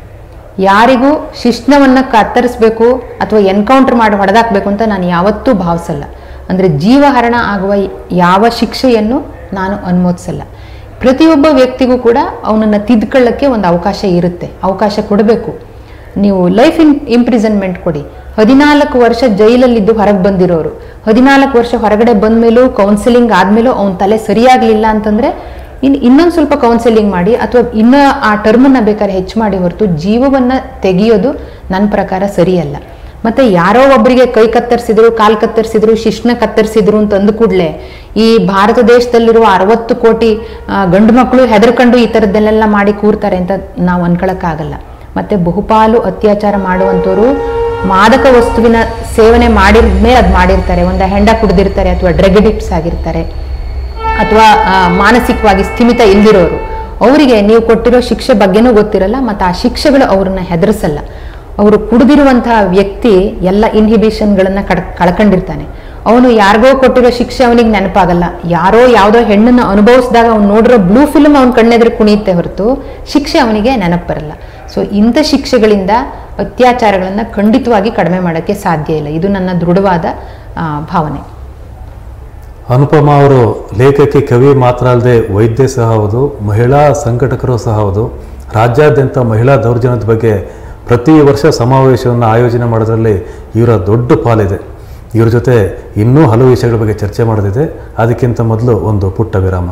ಯಾರಿಗೂ ಶಿಶ್ನವನ್ನ ಕತ್ತರಿಸ್ಬೇಕು ಅಥವಾ ಎನ್ಕೌಂಟರ್ ಮಾಡಿ ಹೊಡೆದಾಕ್ಬೇಕು ಅಂತ ನಾನು ಯಾವತ್ತೂ ಭಾವಿಸಲ್ಲ ಅಂದರೆ ಜೀವಹರಣ ಆಗುವ ಯಾವ ಶಿಕ್ಷೆಯನ್ನು ನಾನು ಅನುಮೋದಿಸಲ್ಲ ಪ್ರತಿಯೊಬ್ಬ ವ್ಯಕ್ತಿಗೂ ಕೂಡ ಅವನನ್ನು ತಿದ್ಕೊಳ್ಳಕ್ಕೆ ಒಂದು ಅವಕಾಶ ಇರುತ್ತೆ ಅವಕಾಶ ಕೊಡಬೇಕು ನೀವು ಲೈಫ್ ಇನ್ ಇಂಪ್ರಿಸನ್ಮೆಂಟ್ ಕೊಡಿ ಹದಿನಾಲ್ಕು ವರ್ಷ ಜೈಲಲ್ಲಿದ್ದು ಹೊರಗೆ ಬಂದಿರೋರು ಹದಿನಾಲ್ಕು ವರ್ಷ ಹೊರಗಡೆ ಬಂದ ಮೇಲೂ ಕೌನ್ಸಿಲಿಂಗ್ ಆದ್ಮೇಲೂ ಅವನ ತಲೆ ಸರಿಯಾಗಲಿಲ್ಲ ಅಂತಂದ್ರೆ ಇನ್ ಇನ್ನೊಂದು ಸ್ವಲ್ಪ ಕೌನ್ಸಿಲಿಂಗ್ ಮಾಡಿ ಅಥವಾ ಇನ್ನ ಆ ಟರ್ಮನ್ನ ಬೇಕಾದ್ರೆ ಹೆಚ್ಚು ಮಾಡಿ ಹೊರತು ಜೀವವನ್ನ ತೆಗೆಯೋದು ನನ್ನ ಪ್ರಕಾರ ಸರಿಯಲ್ಲ ಮತ್ತೆ ಯಾರೋ ಒಬ್ಬರಿಗೆ ಕೈ ಕತ್ತರಿಸಿದ್ರು ಕಾಲ್ ಕತ್ತರಿಸಿದ್ರು ಶಿಶ್ನ ಕತ್ತರಿಸಿದ್ರು ಅಂತ ಅಂದ ಕೂಡಲೇ ಈ ಭಾರತ ದೇಶದಲ್ಲಿರುವ ಅರವತ್ತು ಕೋಟಿ ಆ, ಗಂಡು ಮಕ್ಕಳು ಹೆದರ್ಕೊಂಡು ಈ ಥರದ್ದನ್ನೆಲ್ಲ ಮಾಡಿ ಕೂರ್ತಾರೆ ಅಂತ ನಾವು ಅನ್ಕೊಳಕ್ಕಾಗಲ್ಲ ಮತ್ತೆ ಬಹುಪಾಲು ಅತ್ಯಾಚಾರ ಮಾಡುವಂಥವ್ರು ಮಾದಕ ವಸ್ತುವಿನ ಸೇವನೆ ಮಾಡಿದ್ಮೇಲೆ ಅದು ಮಾಡಿರ್ತಾರೆ ಒಂದು ಹೆಂಡ ಕುಡ್ದಿರ್ತಾರೆ ಅಥವಾ ಡ್ರಗ್ ಅಡಿಕ್ಟ್ಸ್ ಆಗಿರ್ತಾರೆ ಅಥವಾ ಆ, ಮಾನಸಿಕವಾಗಿ ಸ್ಥಿಮಿತ ಇಲ್ದಿರೋರು ಅವರಿಗೆ ನೀವು ಕೊಟ್ಟಿರೋ ಶಿಕ್ಷೆ ಬಗ್ಗೆನೂ ಗೊತ್ತಿರಲ್ಲ ಮತ್ತು ಆ ಶಿಕ್ಷೆಗಳು ಅವ್ರನ್ನ ಹೆದರಿಸಲ್ಲ ಅವರು ಕುಡಿದಿರುವಂತಹ ವ್ಯಕ್ತಿ ಎಲ್ಲ ಇನ್ಹಿಬಿಷನ್ಗಳನ್ನ ಕಡ್ ಕಳ್ಕೊಂಡಿರ್ತಾನೆ ಅವನು ಯಾರಿಗೋ ಕೊಟ್ಟಿರೋ ಶಿಕ್ಷೆ ಅವನಿಗೆ ನೆನಪಾಗಲ್ಲ ಯಾರೋ ಯಾವುದೋ ಹೆಣ್ಣನ್ನು ಅನುಭವಿಸಿದಾಗ ಅವ್ನು ನೋಡಿರೋ ಬ್ಲೂ ಫಿಲ್ಮ್ ಅವನ ಕಣ್ಣೆದುರು ಕುಣಿಯುತ್ತೆ ಹೊರತು ಶಿಕ್ಷೆ ಅವನಿಗೆ ನೆನಪು ಬರಲ್ಲ ಸೊ ಇಂಥ ಶಿಕ್ಷೆಗಳಿಂದ ಅತ್ಯಾಚಾರಗಳನ್ನು ಖಂಡಿತವಾಗಿ ಕಡಿಮೆ ಮಾಡೋಕ್ಕೆ ಸಾಧ್ಯ ಇಲ್ಲ ಇದು ನನ್ನ ದೃಢವಾದ ಆ, ಭಾವನೆ ಅನುಪಮ ಅವರು ಲೇಖಕಿ ಕವಿ ಮಾತ್ರ ಅಲ್ಲದೆ ವೈದ್ಯ ಸಹ ಹೌದು ಮಹಿಳಾ ಸಂಘಟಕರು ಸಹ ಹೌದು ರಾಜ್ಯಾದ್ಯಂತ ಮಹಿಳಾ ದೌರ್ಜನ್ಯದ ಬಗ್ಗೆ ಪ್ರತಿ ವರ್ಷ ಸಮಾವೇಶವನ್ನು ಆಯೋಜನೆ ಮಾಡೋದ್ರಲ್ಲಿ ಇವರ ದೊಡ್ಡ ಪಾಲಿದೆ ಇವ್ರ ಜೊತೆ ಇನ್ನೂ ಹಲವು ವಿಷಯಗಳ ಬಗ್ಗೆ ಚರ್ಚೆ ಮಾಡೋದಿದೆ ಅದಕ್ಕಿಂತ ಮೊದಲು ಒಂದು ಪುಟ್ಟ ವಿರಾಮ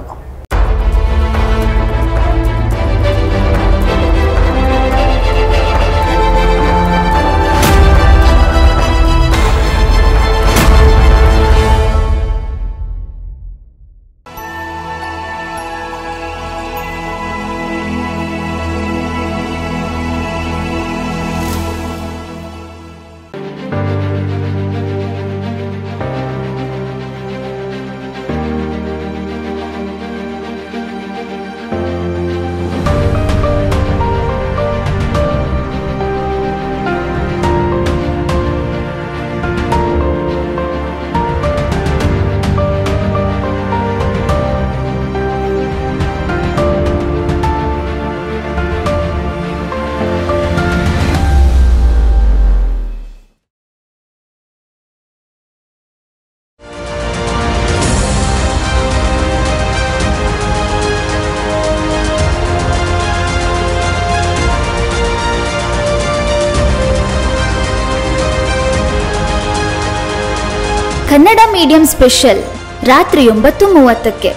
ಕನ್ನಡ ಮೀಡಿಯಂ ಸ್ಪೆಷಲ್ ರಾತ್ರಿ ಒಂಬತ್ತು ಮೂವತ್ತಕ್ಕೆ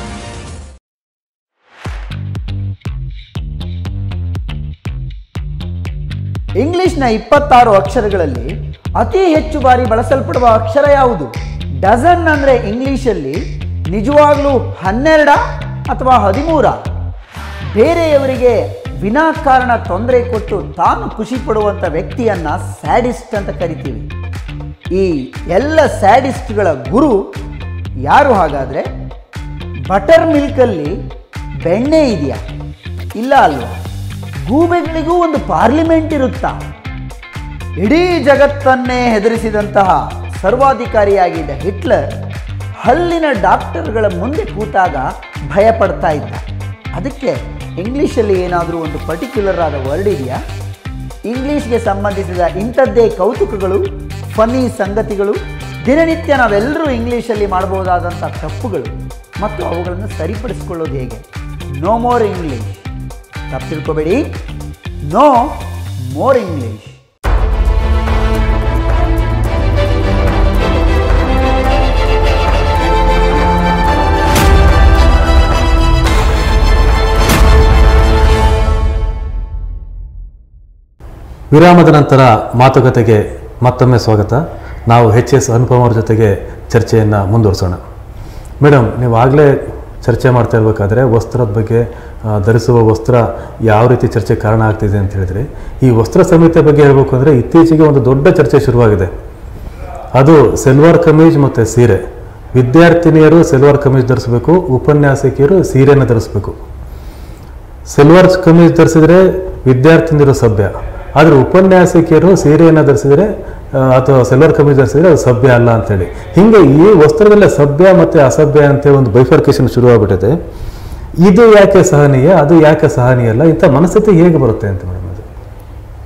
ಇಂಗ್ಲಿಷ್ನ ಇಪ್ಪತ್ತಾರು ಅಕ್ಷರಗಳಲ್ಲಿ ಅತಿ ಹೆಚ್ಚು ಬಾರಿ ಬಳಸಲ್ಪಡುವ ಅಕ್ಷರ ಯಾವುದು ಡಜನ್ ಅಂದರೆ ಇಂಗ್ಲಿಷಲ್ಲಿ ನಿಜವಾಗ್ಲೂ ಹನ್ನೆರಡ ಅಥವಾ ಹದಿಮೂರ ಬೇರೆಯವರಿಗೆ ವಿನಾಕಾರಣ ತೊಂದರೆ ಕೊಟ್ಟು ತಾನು ಖುಷಿ ಪಡುವಂಥ ವ್ಯಕ್ತಿಯನ್ನ ಸ್ಯಾಡಿಸ್ಟ್ ಅಂತ ಕರಿತೀವಿ ಈ ಎಲ್ಲ ಸ್ಯಾಡಿಸ್ಟ್ಗಳ ಗುರು ಯಾರು ಹಾಗಾದರೆ ಬಟರ್ ಮಿಲ್ಕಲ್ಲಿ ಬೆಣ್ಣೆ ಇದೆಯಾ ಇಲ್ಲ ಅಲ್ವಾ ಗೂಬೆಗಳಿಗೂ ಒಂದು ಪಾರ್ಲಿಮೆಂಟ್ ಇರುತ್ತಾ ಇಡೀ ಜಗತ್ತನ್ನೇ ಹೆದರಿಸಿದಂತಹ ಸರ್ವಾಧಿಕಾರಿಯಾಗಿದ್ದ ಹಿಟ್ಲರ್ ಹಲ್ಲಿನ ಡಾಕ್ಟರ್ಗಳ ಮುಂದೆ ಕೂತಾಗ ಭಯ ಪಡ್ತಾ ಇದ್ದ ಅದಕ್ಕೆ ಇಂಗ್ಲೀಷಲ್ಲಿ ಏನಾದರೂ ಒಂದು ಪರ್ಟಿಕ್ಯುಲರ್ ಆದ ವರ್ಡ್ ಇದೆಯಾ ಇಂಗ್ಲೀಷ್ಗೆ ಸಂಬಂಧಿಸಿದ ಇಂಥದ್ದೇ ಕೌತುಕಗಳು ಫನ್ನಿ ಸಂಗತಿಗಳು ದಿನನಿತ್ಯ ನಾವೆಲ್ಲರೂ ಇಂಗ್ಲೀಷಲ್ಲಿ ಮಾಡಬಹುದಾದಂಥ ತಪ್ಪುಗಳು ಮತ್ತು ಅವುಗಳನ್ನು ಸರಿಪಡಿಸ್ಕೊಳ್ಳೋದು ಹೇಗೆ ನೋ ಮೋರ್ ಇಂಗ್ಲೀಷ್ ತಪ್ಪು ತಿಳ್ಕೊಬೇಡಿ ನೋ ಮೋರ್ ಇಂಗ್ಲೀಷ್ ವಿರಾಮದ ನಂತರ ಮಾತುಕತೆಗೆ ಮತ್ತೊಮ್ಮೆ ಸ್ವಾಗತ ನಾವು ಎಚ್ ಎಸ್ ಅನುಪಮ್ ಅವ್ರ ಜೊತೆಗೆ ಚರ್ಚೆಯನ್ನು ಮುಂದುವರಿಸೋಣ ಮೇಡಮ್ ನೀವು ಆಗಲೇ ಚರ್ಚೆ ಮಾಡ್ತಾ ಇರಬೇಕಾದ್ರೆ ವಸ್ತ್ರದ ಬಗ್ಗೆ ಆ, ಧರಿಸುವ ವಸ್ತ್ರ ಯಾವ ರೀತಿ ಚರ್ಚೆ ಕಾರಣ ಆಗ್ತಿದೆ ಅಂತ ಹೇಳಿದ್ರೆ ಈ ವಸ್ತ್ರ ಸಂಹಿತೆ ಬಗ್ಗೆ ಹೇಳಬೇಕು ಅಂದರೆ ಇತ್ತೀಚೆಗೆ ಒಂದು ದೊಡ್ಡ ಚರ್ಚೆ ಶುರುವಾಗಿದೆ ಅದು ಸೆಲ್ವಾರ್ ಕಮೀಜ್ ಮತ್ತು ಸೀರೆ ವಿದ್ಯಾರ್ಥಿನಿಯರು ಸೆಲ್ವಾರ್ ಕಮೀಜ್ ಧರಿಸಬೇಕು ಉಪನ್ಯಾಸಕಿಯರು ಸೀರೆಯನ್ನು ಧರಿಸಬೇಕು ಸೆಲ್ವಾರ್ ಕಮೀಜ್ ಧರಿಸಿದ್ರೆ ವಿದ್ಯಾರ್ಥಿನಿಯರು ಸಭ್ಯ ಆದರೆ ಉಪನ್ಯಾಸಕಿಯರು ಸೀರೆಯನ್ನು ಧರಿಸಿದ್ರೆ ಆ, ಅಥವಾ ಸೆಲ್ವಾರ್ ಕಮೀಜ್ ಧರಿಸಿದ್ರೆ ಅದು ಸಭ್ಯ ಅಲ್ಲ ಅಂತೇಳಿ ಹಿಂಗೆ ಈ ವಸ್ತ್ರದಲ್ಲೇ ಸಭ್ಯ ಮತ್ತು ಅಸಭ್ಯ ಅಂತ ಒಂದು ಬೈಫರ್ಕೇಶನ್ ಶುರುವಾಗ್ಬಿಟ್ಟಿದೆ ಇದು ಯಾಕೆ ಸಹನೀಯ ಅದು ಯಾಕೆ ಸಹನೀಯ ಅಲ್ಲ ಇಂಥ ಮನಸ್ಥಿತಿ ಹೇಗೆ ಬರುತ್ತೆ ಅಂತ ಮೇಡಮ್ ಅದು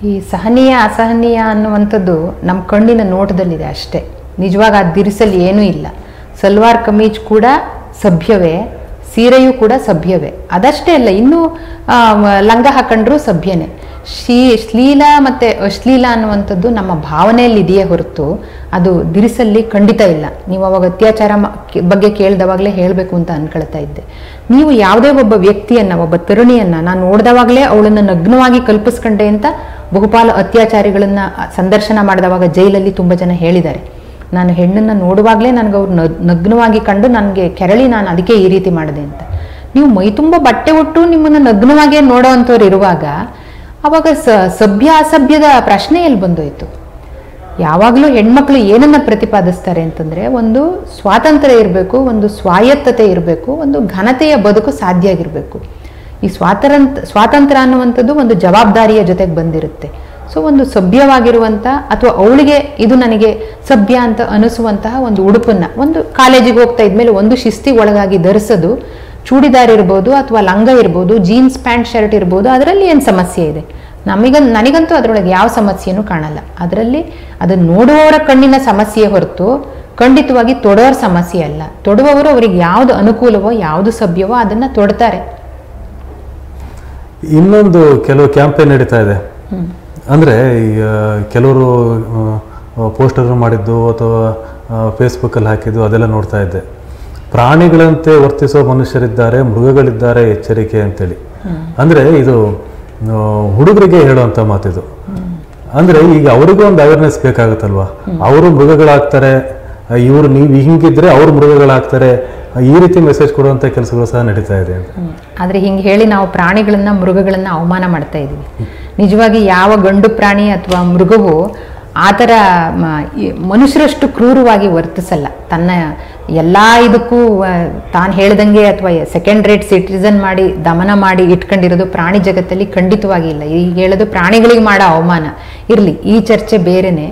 ಈ ಸಹನೀಯ ಅಸಹನೀಯ ಅನ್ನುವಂಥದ್ದು ನಮ್ಮ ಕಣ್ಣಿನ ನೋಟದಲ್ಲಿದೆ ಅಷ್ಟೇ ನಿಜವಾಗ ಆ ದಿರಿಸಲ್ಲಿ ಏನೂ ಇಲ್ಲ ಸಲ್ವಾರ್ ಕಮೀಜ್ ಕೂಡ ಸಭ್ಯವೇ ಸೀರೆಯೂ ಕೂಡ ಸಭ್ಯವೇ ಅದಷ್ಟೇ ಅಲ್ಲ ಇನ್ನೂ ಆ, ಮ- ಲಂಗ ಹಾಕೊಂಡ್ರೂ ಸಭ್ಯನೇ ಶೀ ಶ್ಲೀಲ ಮತ್ತು ಅಶ್ಲೀಲ ಅನ್ನುವಂಥದ್ದು ನಮ್ಮ ಭಾವನೆಯಲ್ಲಿ ಇದೆಯೇ ಹೊರತು ಅದು ದಿರಿಸಲ್ಲಿ ಖಂಡಿತ ಇಲ್ಲ ನೀವು ಅವಾಗ ಅತ್ಯಾಚಾರ ಮ- ಕೆ- ಬಗ್ಗೆ ಕೇಳಿದವಾಗಲೇ ಹೇಳಬೇಕು ಅಂತ ಅನ್ಕೊಳ್ತಾ ಇದ್ದೆ ನೀವು ಯಾವುದೇ ಒಬ್ಬ ವ್ಯಕ್ತಿಯನ್ನ ಒಬ್ಬ ತರುಣಿಯನ್ನ ನಾನು ನೋಡಿದವಾಗಲೇ ಅವಳನ್ನ ನಗ್ನವಾಗಿ ಕಲ್ಪಿಸ್ಕೊಂಡೆ ಅಂತ ಬಹುಪಾಲು ಅತ್ಯಾಚಾರಿಗಳನ್ನ ಸಂದರ್ಶನ ಮಾಡಿದವಾಗ ಜೈಲಲ್ಲಿ ತುಂಬ ಜನ ಹೇಳಿದ್ದಾರೆ ನಾನು ಹೆಣ್ಣನ್ನ ನೋಡುವಾಗಲೇ ನನಗೆ ಅವ್ರು ನಗ್ ನಗ್ನವಾಗಿ ಕಂಡು ನನಗೆ ಕೆರಳಿ ನಾನು ಅದಕ್ಕೆ ಈ ರೀತಿ ಮಾಡಿದೆ ಅಂತ ನೀವು ಮೈ ತುಂಬ ಬಟ್ಟೆ ಉಟ್ಟು ನಿಮ್ಮನ್ನು ನಗ್ನವಾಗೇ ನೋಡೋ ಅಂಥವ್ರು ಇರುವಾಗ ಅವಾಗ ಸ ಸಭ್ಯ ಅಸಭ್ಯದ ಪ್ರಶ್ನೆ ಎಲ್ಲಿ ಬಂದೋಯ್ತು ಯಾವಾಗಲೂ ಹೆಣ್ಮಕ್ಳು ಏನನ್ನ ಪ್ರತಿಪಾದಿಸ್ತಾರೆ ಅಂತಂದ್ರೆ ಒಂದು ಸ್ವಾತಂತ್ರ್ಯ ಇರಬೇಕು ಒಂದು ಸ್ವಾಯತ್ತತೆ ಇರಬೇಕು ಒಂದು ಘನತೆಯ ಬದುಕು ಸಾಧ್ಯ ಆಗಿರಬೇಕು ಈ ಸ್ವಾತಂತ್ರ್ಯ ಸ್ವಾತಂತ್ರ್ಯ ಅನ್ನುವಂಥದ್ದು ಒಂದು ಜವಾಬ್ದಾರಿಯ ಜೊತೆಗೆ ಬಂದಿರುತ್ತೆ ಸೊ ಒಂದು ಸಭ್ಯವಾಗಿರುವಂಥ ಅಥವಾ ಅವಳಿಗೆ ಇದು ನನಗೆ ಸಭ್ಯ ಅಂತ ಅನಿಸುವಂತಹ ಒಂದು ಉಡುಪನ್ನ ಒಂದು ಕಾಲೇಜಿಗೆ ಹೋಗ್ತಾ ಇದ್ಮೇಲೆ ಒಂದು ಶಿಸ್ತಿಗೆ ಒಳಗಾಗಿ ಧರಿಸೋದು ಚೂಡಿದಾರ್ ಇರ್ಬೋದು ಅಥವಾ ಲಂಗ ಇರ್ಬೋದು ಜೀನ್ಸ್ ಪ್ಯಾಂಟ್ ಶರ್ಟ್ ಇರ್ಬೋದು ಅದರಲ್ಲಿ ಏನು ಸಮಸ್ಯೆ ಇದೆ ನಮಗ ನನಗಂತೂ ಅದರೊಳಗೆ ಯಾವ ಸಮಸ್ಯೆನೂ ಕಾಣಲ್ಲ ಅದರಲ್ಲಿ ಅದನ್ನು ನೋಡುವವರ ಕಣ್ಣಿನ ಸಮಸ್ಯೆ ಹೊರತು ಖಂಡಿತವಾಗಿ ತೊಡೋರ ಸಮಸ್ಯೆ ಅಲ್ಲ ತೊಡುವವರು ಅವರಿಗೆ ಯಾವುದು ಅನುಕೂಲವೋ ಯಾವುದು ಸಭ್ಯವೋ ಅದನ್ನು ತೊಡ್ತಾರೆ ಇನ್ನೊಂದು ಕೆಲವು ಕ್ಯಾಂಪೇನ್ ನಡೀತಾ ಇದೆ ಅಂದರೆ ಈಗ ಕೆಲವರು ಪೋಸ್ಟರ್ ಮಾಡಿದ್ದು ಅಥವಾ ಫೇಸ್ಬುಕ್ಕಲ್ಲಿ ಹಾಕಿದ್ದು ಅದೆಲ್ಲ ನೋಡ್ತಾ ಇದ್ದೆ ಪ್ರಾಣಿಗಳಂತೆ ವರ್ತಿಸುವ ಮನುಷ್ಯರಿದ್ದಾರೆ ಮೃಗಗಳಿದ್ದಾರೆ ಎಚ್ಚರಿಕೆ ಅಂತೇಳಿ ಅಂದರೆ ಇದು ಆ, ಹುಡುಗರಿಗೆ ಹೇಳುವಂಥ ಮಾತಿದು ಅಂದರೆ ಈಗ ಅವರಿಗೂ ಒಂದು ಅವೇರ್ನೆಸ್ ಬೇಕಾಗುತ್ತಲ್ವಾ ಅವರು ಮೃಗಗಳಾಗ್ತಾರೆ ಇವರು ನೀವು ಹಿಂಗಿದ್ರೆ ಅವ್ರು ಮೃಗಗಳಾಗ್ತಾರೆ ಈ ರೀತಿ ಮೆಸೇಜ್ ಕೊಡುವಂಥ ಕೆಲಸಗಳು ಸಹ ನಡೀತಾ ಇದೆ ಅಂತ ಆದರೆ ಹಿಂಗೆ ಹೇಳಿ ನಾವು ಪ್ರಾಣಿಗಳನ್ನ ಮೃಗಗಳನ್ನ ಅವಮಾನ ಮಾಡ್ತಾ ಇದ್ದೀವಿ ನಿಜವಾಗಿ ಯಾವ ಗಂಡು ಪ್ರಾಣಿ ಅಥವಾ ಮೃಗವು ಆ ಥರ ಮ- ಈ ಮನುಷ್ಯರಷ್ಟು ಕ್ರೂರವಾಗಿ ವರ್ತಿಸಲ್ಲ ತನ್ನ ಎಲ್ಲ ಇದಕ್ಕೂ ತಾನು ಹೇಳ್ದಂಗೆ ಅಥವಾ ಸೆಕೆಂಡ್ ರೇಟ್ ಸಿಟಿಸನ್ ಮಾಡಿ ದಮನ ಮಾಡಿ ಇಟ್ಕೊಂಡಿರೋದು ಪ್ರಾಣಿ ಜಗತ್ತಲ್ಲಿ ಖಂಡಿತವಾಗಿ ಇಲ್ಲ ಈಗ ಹೇಳೋದು ಪ್ರಾಣಿಗಳಿಗೆ ಮಾಡೋ ಅವಮಾನ ಇರಲಿ ಈ ಚರ್ಚೆ ಬೇರೆನೆ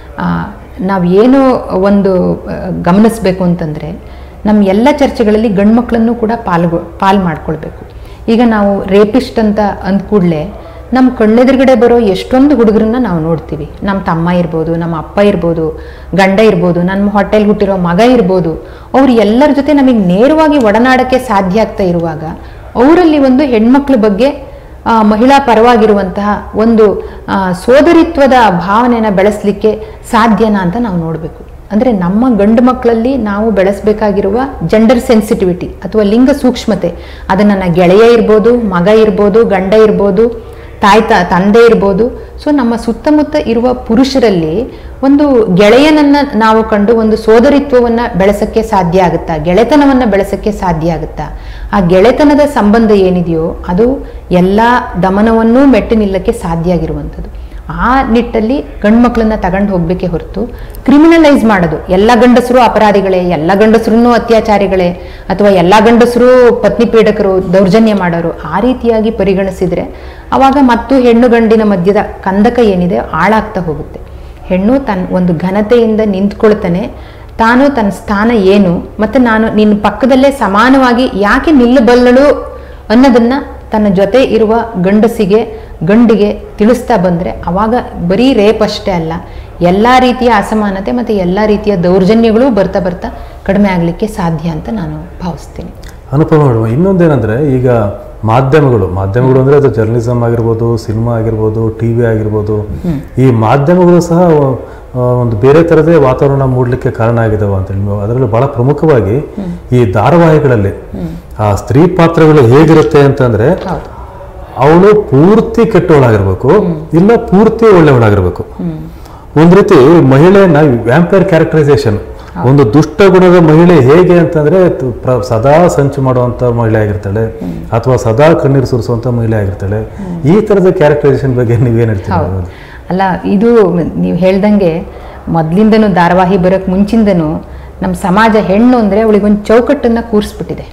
ನಾವು ಏನು ಒಂದು ಆ, ಗಮನಿಸ್ಬೇಕು ಅಂತಂದರೆ ನಮ್ಮ ಎಲ್ಲ ಚರ್ಚೆಗಳಲ್ಲಿ ಗಂಡು ಮಕ್ಕಳನ್ನು ಕೂಡ ಪಾಲ್ಗೊ ಪಾಲ್ ಮಾಡ್ಕೊಳ್ಬೇಕು ಈಗ ನಾವು ರೇಪಿಸ್ಟ್ ಅಂತ ಅಂದ ಕೂಡಲೇ ನಮ್ಮ ಕಣ್ಣೆದುರುಗಡೆ ಬರೋ ಎಷ್ಟೊಂದು ಹುಡುಗರನ್ನ ನಾವು ನೋಡ್ತೀವಿ ನಮ್ಮ ತಮ್ಮ ಇರ್ಬೋದು ನಮ್ಮ ಅಪ್ಪ ಇರ್ಬೋದು ಗಂಡ ಇರ್ಬೋದು ನಮ್ಮ ಹೊಟ್ಟೆಲ್ ಹುಟ್ಟಿರೋ ಮಗ ಇರ್ಬೋದು ಅವ್ರು ಎಲ್ಲರ ಜೊತೆ ನಮಗೆ ನೇರವಾಗಿ ಒಡನಾಡಕ್ಕೆ ಸಾಧ್ಯ ಆಗ್ತಾ ಇರುವಾಗ ಅವರಲ್ಲಿ ಒಂದು ಹೆಣ್ಮಕ್ಳ ಬಗ್ಗೆ ಆ, ಮಹಿಳಾ ಪರವಾಗಿರುವಂತಹ ಒಂದು ಆ, ಸೋದರಿತ್ವದ ಭಾವನೆಯನ್ನು ಬೆಳೆಸಲಿಕ್ಕೆ ಸಾಧ್ಯನಾ ಅಂತ ನಾವು ನೋಡಬೇಕು ಅಂದರೆ ನಮ್ಮ ಗಂಡು ಮಕ್ಕಳಲ್ಲಿ ನಾವು ಬೆಳೆಸಬೇಕಾಗಿರುವ ಜೆಂಡರ್ ಸೆನ್ಸಿಟಿವಿಟಿ ಅಥವಾ ಲಿಂಗ ಸೂಕ್ಷ್ಮತೆ ಅದು ನನ್ನ ಗೆಳೆಯ ಇರ್ಬೋದು ಮಗ ಇರ್ಬೋದು ಗಂಡ ಇರ್ಬೋದು ತಾಯಿ ತ ತಂದೆ ಇರ್ಬೋದು ಸೊ ನಮ್ಮ ಸುತ್ತಮುತ್ತ ಇರುವ ಪುರುಷರಲ್ಲಿ ಒಂದು ಗೆಳೆಯನನ್ನ ನಾವು ಕಂಡು ಒಂದು ಸೋದರಿತ್ವವನ್ನ ಬೆಳೆಸಕ್ಕೆ ಸಾಧ್ಯ ಆಗುತ್ತಾ ಗೆಳೆತನವನ್ನ ಬೆಳೆಸಕ್ಕೆ ಸಾಧ್ಯ ಆಗುತ್ತಾ ಆ ಗೆಳೆತನದ ಸಂಬಂಧ ಏನಿದೆಯೋ ಅದು ಎಲ್ಲ ದಮನವನ್ನೂ ಮೆಟ್ಟಿ ನಿಲ್ಲಕ್ಕೆ ಸಾಧ್ಯ ಆಗಿರುವಂಥದ್ದು ಆ ನಿಟ್ಟಲ್ಲಿ ಗಂಡ್ಮಕ್ಳನ್ನ ತಗೊಂಡು ಹೋಗ್ಬೇಕೇ ಹೊರತು ಕ್ರಿಮಿನಲೈಸ್ ಮಾಡೋದು ಎಲ್ಲ ಗಂಡಸರು ಅಪರಾಧಿಗಳೇ ಎಲ್ಲ ಗಂಡಸರು ಅತ್ಯಾಚಾರಿಗಳೇ ಅಥವಾ ಎಲ್ಲ ಗಂಡಸರು ಪತ್ನಿ ಪೀಡಕರು ದೌರ್ಜನ್ಯ ಮಾಡೋರು ಆ ರೀತಿಯಾಗಿ ಪರಿಗಣಿಸಿದ್ರೆ ಅವಾಗ ಮತ್ತು ಹೆಣ್ಣು ಗಂಡಿನ ಮಧ್ಯದ ಕಂದಕ ಏನಿದೆ ಹಾಳಾಗ್ತಾ ಹೋಗುತ್ತೆ ಹೆಣ್ಣು ತನ್ನ ಒಂದು ಘನತೆಯಿಂದ ನಿಂತ್ಕೊಳ್ತಾನೆ ತಾನು ತನ್ನ ಸ್ಥಾನ ಏನು ಮತ್ತೆ ನಾನು ನಿನ್ನ ಪಕ್ಕದಲ್ಲೇ ಸಮಾನವಾಗಿ ಯಾಕೆ ನಿಲ್ಲಬಲ್ಲಳು ಅನ್ನೋದನ್ನ ತನ್ನ ಜೊತೆ ಇರುವ ಗಂಡಸಿಗೆ ಗಂಡಿಗೆ ತಿಳಿಸ್ತಾ ಬಂದರೆ ಅವಾಗ ಬರೀ ರೇಪ್ ಅಷ್ಟೇ ಅಲ್ಲ ಎಲ್ಲ ರೀತಿಯ ಅಸಮಾನತೆ ಮತ್ತು ಎಲ್ಲ ರೀತಿಯ ದೌರ್ಜನ್ಯಗಳು ಬರ್ತಾ ಬರ್ತಾ ಕಡಿಮೆ ಆಗಲಿಕ್ಕೆ ಸಾಧ್ಯ ಅಂತ ನಾನು ಭಾವಿಸ್ತೀನಿ ಅನುಪಮ ಮೇಡಮ್ ಇನ್ನೊಂದೇನಂದ್ರೆ ಈಗ ಮಾಧ್ಯಮಗಳು ಮಾಧ್ಯಮಗಳು ಅಂದ್ರೆ ಅದು ಜರ್ನಲಿಸಮ್ ಆಗಿರ್ಬೋದು ಸಿನಿಮಾ ಆಗಿರ್ಬೋದು ಟಿವಿ ಆಗಿರ್ಬೋದು ಈ ಮಾಧ್ಯಮಗಳು ಸಹ ಆ, ಒಂದು ಬೇರೆ ಥರದೇ ವಾತಾವರಣ ಮೂಡಲಿಕ್ಕೆ ಕಾರಣ ಆಗಿದಾವೆ ಅಂತೇಳಿ ನೀವು ಅದರಲ್ಲಿ ಬಹಳ ಪ್ರಮುಖವಾಗಿ ಈ ಧಾರಾವಾಹಿಗಳಲ್ಲಿ ಆ ಸ್ತ್ರೀ ಪಾತ್ರಗಳು ಹೇಗಿರುತ್ತೆ ಅಂತಂದ್ರೆ ಹೌದು ಅವಳು ಪೂರ್ತಿ ಕೆಟ್ಟವಳಾಗಿರ್ಬೇಕು ಇಲ್ಲ ಪೂರ್ತಿ ಒಳ್ಳೆಯವಳಾಗಿರ್ಬೇಕು ಒಂದ್ ರೀತಿ ಮಹಿಳೆಯನ್ನ ವ್ಯಾಂಪೈರ್ ಕ್ಯಾರೆಕ್ಟರೈಸೇಷನ್ ಒಂದು ದುಷ್ಟ ಗುಣದ ಮಹಿಳೆ ಹೇಗೆ ಅಂತಂದ್ರೆ ತು- ಪ್ರ- ಸದಾ ಸಂಚು ಮಾಡುವಂತ ಮಹಿಳೆ ಆಗಿರ್ತಾಳೆ ಅಥವಾ ಸದಾ ಕಣ್ಣೀರು ಸುರಿಸುವಂತ ಮಹಿಳೆ ಆಗಿರ್ತಾಳೆ ಈ ತರದ ಕ್ಯಾರೆಕ್ಟರೈಸೇಷನ್ ಬಗ್ಗೆ ನೀವೇನ್ ಹೇಳ್ತೀರಾ ಹೌದು ಅಲ್ಲ ಇದು ನೀವು ಹೇಳ್ದಂಗೆ ಮೊದಲಿಂದನೂ ಧಾರಾವಾಹಿ ಬರೋಕ್ಕೆ ಮುಂಚಿಂದನೂ ನಮ್ಮ ಸಮಾಜ ಹೆಣ್ಣು ಅಂದರೆ ಅವಳಿಗೊಂದು ಚೌಕಟ್ಟನ್ನು ಕೂರಿಸ್ಬಿಟ್ಟಿದೆ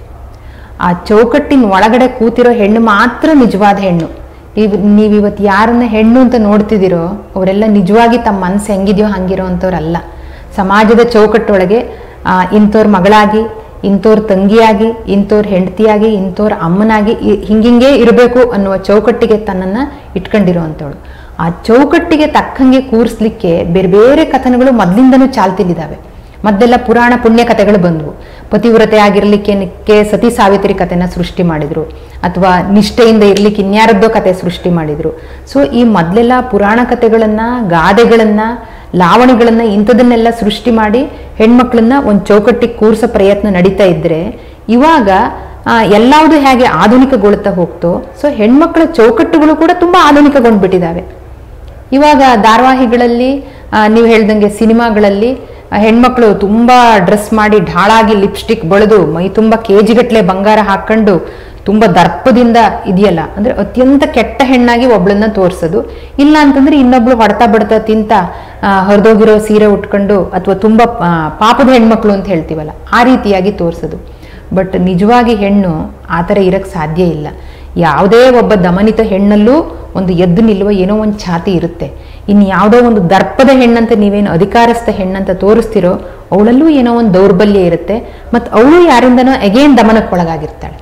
ಆ ಚೌಕಟ್ಟಿನ ಒಳಗಡೆ ಕೂತಿರೋ ಹೆಣ್ಣು ಮಾತ್ರ ನಿಜವಾದ ಹೆಣ್ಣು ಇವ್ ನೀವು ಇವತ್ತು ಯಾರನ್ನ ಹೆಣ್ಣು ಅಂತ ನೋಡ್ತಿದ್ದೀರೋ ಅವರೆಲ್ಲ ನಿಜವಾಗಿ ತಮ್ಮ ಮನಸ್ಸು ಹೆಂಗಿದೆಯೋ ಹಂಗಿರೋ ಅಂಥವ್ರಲ್ಲ ಸಮಾಜದ ಚೌಕಟ್ಟೊಳಗೆ ಆ, ಇಂಥವ್ರ ಮಗಳಾಗಿ ಇಂಥವ್ರ ತಂಗಿಯಾಗಿ ಇಂಥವ್ರ ಹೆಂಡತಿಯಾಗಿ ಇಂಥವ್ರ ಅಮ್ಮನಾಗಿ ಇ- ಹಿಂಗಿಂಗೆ ಇರಬೇಕು ಅನ್ನುವ ಚೌಕಟ್ಟಿಗೆ ತನ್ನನ್ನು ಇಟ್ಕೊಂಡಿರೋ ಅಂಥವಳು ಆ ಚೌಕಟ್ಟಿಗೆ ತಕ್ಕಂಗೆ ಕೂರಿಸ್ಲಿಕ್ಕೆ ಬೇರೆ ಬೇರೆ ಕಥನಗಳು ಮೊದಲಿಂದನೂ ಚಾಲ್ತಿಲಿದ್ದಾವೆ ಮೊದಲೆಲ್ಲ ಪುರಾಣ ಪುಣ್ಯ ಕಥೆಗಳು ಬಂದವು ಪತಿವ್ರತೆ ಆಗಿರ್ಲಿಕ್ಕೆ ಸತಿ ಸಾವಿತ್ರಿ ಕಥೆನ ಸೃಷ್ಟಿ ಮಾಡಿದ್ರು ಅಥವಾ ನಿಷ್ಠೆಯಿಂದ ಇರ್ಲಿಕ್ಕೆ ಇನ್ಯಾರದ್ದೋ ಕತೆ ಸೃಷ್ಟಿ ಮಾಡಿದ್ರು ಸೊ ಈ ಮೊದಲೆಲ್ಲ ಪುರಾಣ ಕಥೆಗಳನ್ನ ಗಾದೆಗಳನ್ನ ಲಾವಣಿಗಳನ್ನ ಇಂಥದನ್ನೆಲ್ಲ ಸೃಷ್ಟಿ ಮಾಡಿ ಹೆಣ್ಮಕ್ಳನ್ನ ಒಂದು ಚೌಕಟ್ಟಿಗೆ ಕೂರಿಸೋ ಪ್ರಯತ್ನ ನಡೀತಾ ಇದ್ರೆ ಇವಾಗ ಆ, ಎಲ್ಲಾವುದು ಹೇಗೆ ಆಧುನಿಕಗೊಳ್ತಾ ಹೋಗ್ತೋ ಸೊ ಹೆಣ್ಮಕ್ಳ ಚೌಕಟ್ಟುಗಳು ಕೂಡ ತುಂಬಾ ಆಧುನಿಕಗೊಂಡ್ಬಿಟ್ಟಿದ್ದಾವೆ ಇವಾಗ ಧಾರಾವಾಹಿಗಳಲ್ಲಿ ನೀವು ಹೇಳ್ದಂಗೆ ಸಿನಿಮಾಗಳಲ್ಲಿ ಆ, ಹೆಣ್ಮಕ್ಳು ತುಂಬಾ ಡ್ರೆಸ್ ಮಾಡಿ ಢಾಳಾಗಿ ಲಿಪ್ಸ್ಟಿಕ್ ಬಳಿದು ಮೈ ತುಂಬ ಕೆಜಿಗಟ್ಲೆ ಬಂಗಾರ ಹಾಕೊಂಡು ತುಂಬಾ ದರ್ಪದಿಂದ ಇದೆಯಲ್ಲ ಅಂದ್ರೆ ಅತ್ಯಂತ ಕೆಟ್ಟ ಹೆಣ್ಣಾಗಿ ಒಬ್ಳನ್ನ ತೋರ್ಸೋದು ಇಲ್ಲ ಅಂತಂದ್ರೆ ಇನ್ನೊಬ್ಳು ಹೊಡ್ತಾ ಬಡ್ತಾ ತಿಂತ ಹೊರದೋಗಿರೋ ಸೀರೆ ಉಟ್ಕೊಂಡು ಅಥವಾ ತುಂಬಾ ಆ, ಪಾಪದ ಹೆಣ್ಮಕ್ಳು ಅಂತ ಹೇಳ್ತೀವಲ್ಲ ಆ ರೀತಿಯಾಗಿ ತೋರ್ಸೋದು ಬಟ್ ನಿಜವಾಗಿ ಹೆಣ್ಣು ಆ ಥರ ಇರಕ್ಕೆ ಸಾಧ್ಯ ಇಲ್ಲ ಯಾವುದೇ ಒಬ್ಬ ದಮನಿತ ಹೆಣ್ಣಲ್ಲೂ ಒಂದು ಎದ್ದು ನಿಲ್ಲುವ ಏನೋ ಒಂದು ಛಾತಿ ಇರುತ್ತೆ ಇನ್ನು ಯಾವುದೋ ಒಂದು ದರ್ಪದ ಹೆಣ್ಣಂತ ನೀವೇನು ಅಧಿಕಾರಸ್ಥ ಹೆಣ್ಣಂತ ತೋರಿಸ್ತಿರೋ ಅವಳಲ್ಲೂ ಏನೋ ಒಂದು ದೌರ್ಬಲ್ಯ ಇರುತ್ತೆ ಮತ್ತು ಅವಳು ಯಾರಿಂದನೋ ಅಗೇನ್ ದಮನಕ್ಕೊಳಗಾಗಿರ್ತಾಳೆ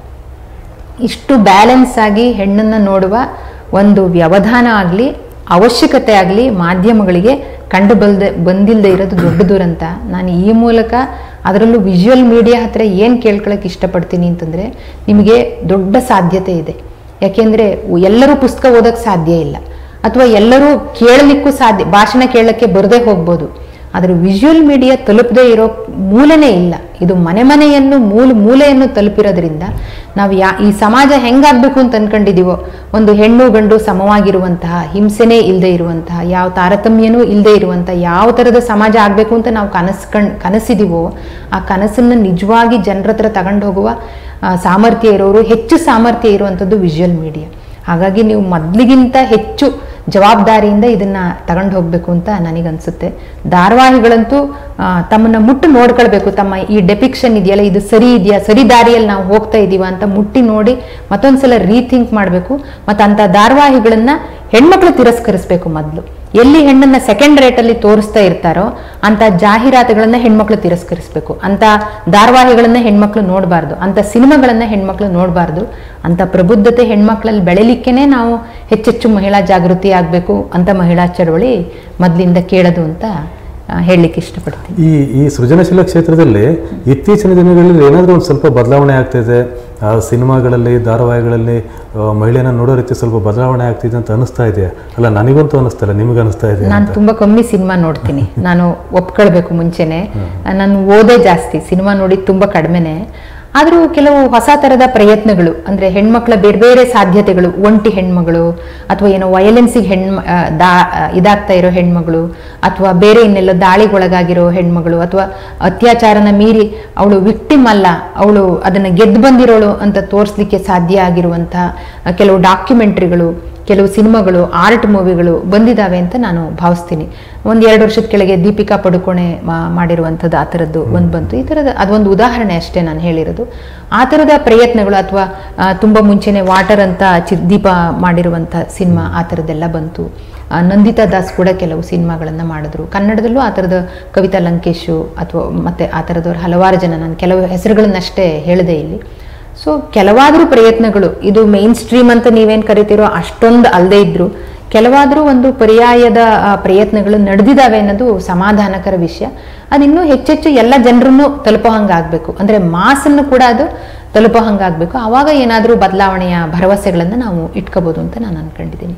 ಇಷ್ಟು ಬ್ಯಾಲೆನ್ಸ್ ಆಗಿ ಹೆಣ್ಣನ್ನು ನೋಡುವ ಒಂದು ವ್ಯವಧಾನ ಆಗಲಿ ಅವಶ್ಯಕತೆ ಆಗಲಿ ಮಾಧ್ಯಮಗಳಿಗೆ ಕಂಡು ಬಲ್ದೆ ಬಂದಿಲ್ಲದೆ ಇರೋದು ದೊಡ್ಡ ದುರಂತ ನಾನು ಈ ಮೂಲಕ ಅದರಲ್ಲೂ ವಿಜುವಲ್ ಮೀಡಿಯಾ ಹತ್ರ ಏನು ಕೇಳ್ಕೊಳಕ್ಕೆ ಇಷ್ಟಪಡ್ತೀನಿ ಅಂತಂದರೆ ನಿಮಗೆ ದೊಡ್ಡ ಸಾಧ್ಯತೆ ಇದೆ ಯಾಕೆಂದರೆ ಎಲ್ಲರೂ ಪುಸ್ತಕ ಓದೋಕ್ಕೆ ಸಾಧ್ಯ ಇಲ್ಲ ಅಥವಾ ಎಲ್ಲರೂ ಕೇಳಲಿಕ್ಕೂ ಸಾಧ್ಯ ಭಾಷಣ ಕೇಳಕ್ಕೆ ಬರದೇ ಹೋಗ್ಬೋದು ಆದರೆ ವಿಜುವಲ್ ಮೀಡಿಯಾ ತಲುಪದೇ ಇರೋ ಮೂಲನೇ ಇಲ್ಲ ಇದು ಮನೆ ಮನೆಯನ್ನು ಮೂಲ ಮೂಲೆಯನ್ನು ತಲುಪಿರೋದ್ರಿಂದ ನಾವು ಯಾ ಈ ಸಮಾಜ ಹೆಂಗಾಗಬೇಕು ಅಂತ ಅನ್ಕೊಂಡಿದೀವೋ ಒಂದು ಹೆಣ್ಣು ಗಂಡು ಸಮವಾಗಿರುವಂತಹ ಹಿಂಸೆನೇ ಇಲ್ಲದೆ ಇರುವಂತಹ ಯಾವ ತಾರತಮ್ಯನೂ ಇಲ್ಲದೆ ಇರುವಂತಹ ಯಾವ ಥರದ ಸಮಾಜ ಆಗಬೇಕು ಅಂತ ನಾವು ಕನಸು ಕಣ್ ಕನಸಿದೀವೋ ಆ ಕನಸನ್ನು ನಿಜವಾಗಿ ಜನರ ಹತ್ರ ತಗೊಂಡು ಹೋಗುವ ಆ, ಸಾಮರ್ಥ್ಯ ಇರೋರು ಹೆಚ್ಚು ಸಾಮರ್ಥ್ಯ ಇರುವಂಥದ್ದು ವಿಜುವಲ್ ಮೀಡಿಯಾ ಹಾಗಾಗಿ ನೀವು ಮೊದಲಿಗಿಂತ ಹೆಚ್ಚು ಜವಾಬ್ದಾರಿಯಿಂದ ಇದನ್ನ ತಗೊಂಡು ಹೋಗ್ಬೇಕು ಅಂತ ನನಗನ್ಸುತ್ತೆ ಧಾರಾವಾಹಿಗಳಂತೂ ಆ, ತಮ್ಮನ್ನ ಮುಟ್ಟು ನೋಡ್ಕೊಳ್ಬೇಕು ತಮ್ಮ ಈ ಡೆಪಿಕ್ಷನ್ ಇದೆಯಲ್ಲ ಇದು ಸರಿ ಇದೆಯಾ ಸರಿ ದಾರಿಯಲ್ಲಿ ನಾವು ಹೋಗ್ತಾ ಇದೀವ ಅಂತ ಮುಟ್ಟಿ ನೋಡಿ ಮತ್ತೊಂದ್ಸಲ ರೀಥಿಂಕ್ ಮಾಡಬೇಕು ಮತ್ತು ಅಂಥ ಧಾರಾವಾಹಿಗಳನ್ನ ಹೆಣ್ಮಕ್ಳು ತಿರಸ್ಕರಿಸ್ಬೇಕು ಮೊದಲು ಎಲ್ಲಿ ಹೆಣ್ಣನ್ನ ಸೆಕೆಂಡ್ ರೇಟಲ್ಲಿ ತೋರಿಸ್ತಾ ಇರ್ತಾರೋ ಅಂತ ಜಾಹೀರಾತುಗಳನ್ನ ಹೆಣ್ಮಕ್ಳು ತಿರಸ್ಕರಿಸಬೇಕು ಅಂತ ಧಾರಾವಾಹಿಗಳನ್ನ ಹೆಣ್ಮಕ್ಳು ನೋಡಬಾರ್ದು ಅಂತ ಸಿನಿಮಾಗಳನ್ನ ಹೆಣ್ಮಕ್ಳು ನೋಡಬಾರ್ದು ಅಂತ ಪ್ರಬುದ್ಧತೆ ಹೆಣ್ಮಕ್ಳಲ್ಲಿ ಬೆಳಿಲಿಕ್ಕೇನೆ ನಾವು ಹೆಚ್ಚೆಚ್ಚು ಮಹಿಳಾ ಜಾಗೃತಿ ಆಗಬೇಕು ಅಂತ ಮಹಿಳಾ ಚಳವಳಿ ಮೊದಲಿಂದ ಕೇಳೋದು ಅಂತ ಆ, ಹೇಳಲಿಕ್ಕೆ ಇಷ್ಟಪಡ್ತೀನಿ ಈ ಈ ಸೃಜನಶೀಲ ಕ್ಷೇತ್ರದಲ್ಲಿ ಇತ್ತೀಚಿನ ದಿನಗಳಲ್ಲಿ ಏನಾದರೂ ಒಂದು ಸ್ವಲ್ಪ ಬದಲಾವಣೆ ಆಗ್ತಿದೆ ಆ ಸಿನಿಮಾಗಳಲ್ಲಿ ಧಾರಾವಾಹಿಗಳಲ್ಲಿ ಆ, ಮಹಿಳೆಯನ್ನ ನೋಡೋ ರೀತಿ ಸ್ವಲ್ಪ ಬದಲಾವಣೆ ಆಗ್ತಿದೆ ಅಂತ ಅನಿಸ್ತಾ ಇದೆ ಅಲ್ಲ ನನಗಂತೂ ಅನಿಸ್ತಾ ಇಲ್ಲ ನಿಮಗೆ ಅನಿಸ್ತಾ ಇದೆ ನಾನು ತುಂಬಾ ಕಮ್ಮಿ ಸಿನಿಮಾ ನೋಡ್ತೀನಿ ನಾನು ಒಪ್ಕೊಳ್ಬೇಕು ಮುಂಚೆನೆ ನಾನು ಓದೇ ಜಾಸ್ತಿ ಸಿನಿಮಾ ನೋಡಿದ್ ತುಂಬಾ ಕಡಿಮೆನೆ ಆದರೂ ಕೆಲವು ಹೊಸ ಥರದ ಪ್ರಯತ್ನಗಳು ಅಂದರೆ ಹೆಣ್ಮಕ್ಳ ಬೇರೆ ಬೇರೆ ಸಾಧ್ಯತೆಗಳು ಒಂಟಿ ಹೆಣ್ಮಗಳು ಅಥವಾ ಏನೋ ವಯಲೆನ್ಸಿಗೆ ಹೆಣ್ಮ ಆ, ದಾ ಆ, ಇದಾಗ್ತಾ ಇರೋ ಹೆಣ್ಮಗಳು ಅಥವಾ ಬೇರೆ ಇನ್ನೆಲ್ಲ ದಾಳಿಗೊಳಗಾಗಿರೋ ಹೆಣ್ಮಗಳು ಅಥವಾ ಅತ್ಯಾಚಾರನ ಮೀರಿ ಅವಳು ವಿಕ್ಟಿಮ್ ಅಲ್ಲ ಅವಳು ಅದನ್ನು ಗೆದ್ದು ಬಂದಿರೋಳು ಅಂತ ತೋರಿಸ್ಲಿಕ್ಕೆ ಸಾಧ್ಯ ಆಗಿರುವಂತಹ ಆ, ಕೆಲವು ಡಾಕ್ಯುಮೆಂಟ್ರಿಗಳು ಕೆಲವು ಸಿನಿಮಾಗಳು ಆರ್ಟ್ ಮೂವಿಗಳು ಬಂದಿದ್ದಾವೆ ಅಂತ ನಾನು ಭಾವಿಸ್ತೀನಿ ಒಂದು ಎರಡು ವರ್ಷದ ಕೆಳಗೆ ದೀಪಿಕಾ ಪಡುಕೋಣೆ ಮಾ- ಮಾಡಿರುವಂಥದ್ದು ಆ ಥರದ್ದು ಒಂದು ಬಂತು ಈ ಥರದ ಅದೊಂದು ಉದಾಹರಣೆ ಅಷ್ಟೇ ನಾನು ಹೇಳಿರೋದು ಆ ಥರದ ಪ್ರಯತ್ನಗಳು ಅಥವಾ ತುಂಬ ಮುಂಚೆನೆ ವಾಟರ್ ಅಂತ ಚಿ ದೀಪ ಮಾಡಿರುವಂಥ ಸಿನಿಮಾ ಆ ಥರದ್ದೆಲ್ಲ ಬಂತು ಆ, ನಂದಿತಾ ದಾಸ್ ಕೂಡ ಕೆಲವು ಸಿನಿಮಾಗಳನ್ನು ಮಾಡಿದ್ರು ಕನ್ನಡದಲ್ಲೂ ಆ ಥರದ ಕವಿತಾ ಲಂಕೇಶು ಅಥವಾ ಮತ್ತೆ ಆ ಥರದವ್ರು ಹಲವಾರು ಜನ ನಾನು ಕೆಲವು ಹೆಸರುಗಳನ್ನಷ್ಟೇ ಹೇಳಿದೆ ಇಲ್ಲಿ ಸೊ ಕೆಲವಾದರೂ ಪ್ರಯತ್ನಗಳು ಇದು ಮೇನ್ ಸ್ಟ್ರೀಮ್ ಅಂತ ನೀವೇನು ಕರಿತೀರೋ ಅಷ್ಟೊಂದು ಅಲ್ಲದೆ ಇದ್ರು ಕೆಲವಾದರೂ ಒಂದು ಪರ್ಯಾಯದ ಆ, ಪ್ರಯತ್ನಗಳು ನಡೆದಿದ್ದಾವೆ ಅನ್ನೋದು ಸಮಾಧಾನಕರ ವಿಷಯ ಅದಿನ್ನೂ ಹೆಚ್ಚೆಚ್ಚು ಎಲ್ಲ ಜನರನ್ನು ತಲುಪೋ ಹಂಗಾಗಬೇಕು ಅಂದರೆ ಮಾಸನ್ನು ಕೂಡ ಅದು ತಲುಪೋ ಹಂಗಾಗಬೇಕು ಆವಾಗ ಏನಾದರೂ ಬದಲಾವಣೆಯ ಭರವಸೆಗಳನ್ನು ನಾವು ಇಟ್ಕೋಬೋದು ಅಂತ ನಾನು ಅನ್ಕೊಂಡಿದ್ದೀನಿ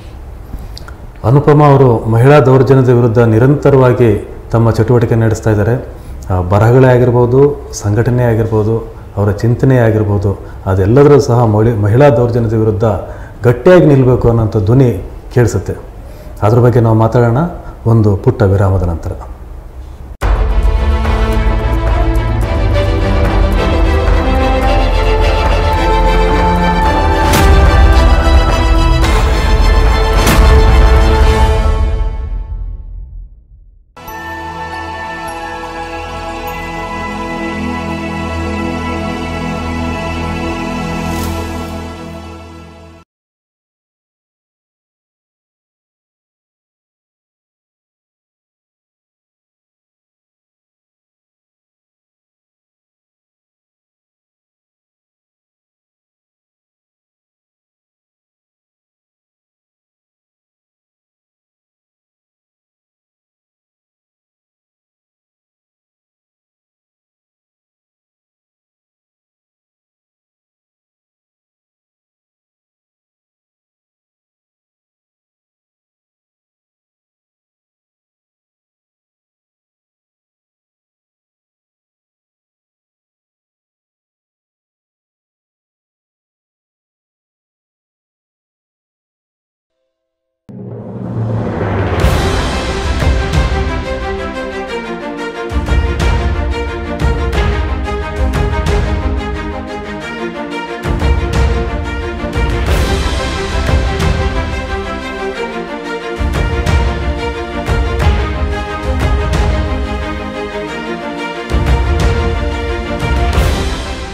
ಅನುಪಮ ಅವರು ಮಹಿಳಾ ದೌರ್ಜನ್ಯದ ವಿರುದ್ಧ ನಿರಂತರವಾಗಿ ತಮ್ಮ ಚಟುವಟಿಕೆ ನಡೆಸ್ತಾ ಇದ್ದಾರೆ ಆ, ಬರಹಗಳೇ ಆಗಿರ್ಬೋದು ಸಂಘಟನೆ ಆಗಿರ್ಬೋದು ಅವರ ಚಿಂತನೆ ಆಗಿರ್ಬೋದು ಅದೆಲ್ಲದರೂ ಸಹ ಮಹಿಳೆ ಮಹಿಳಾ ದೌರ್ಜನ್ಯದ ವಿರುದ್ಧ ಗಟ್ಟಿಯಾಗಿ ನಿಲ್ಲಬೇಕು ಅನ್ನೋಂಥ ಧ್ವನಿ ಕೇಳಿಸುತ್ತೆ ಅದ್ರ ಬಗ್ಗೆ ನಾವು ಮಾತಾಡೋಣ ಒಂದು ಪುಟ್ಟ ವಿರಾಮದ ನಂತರ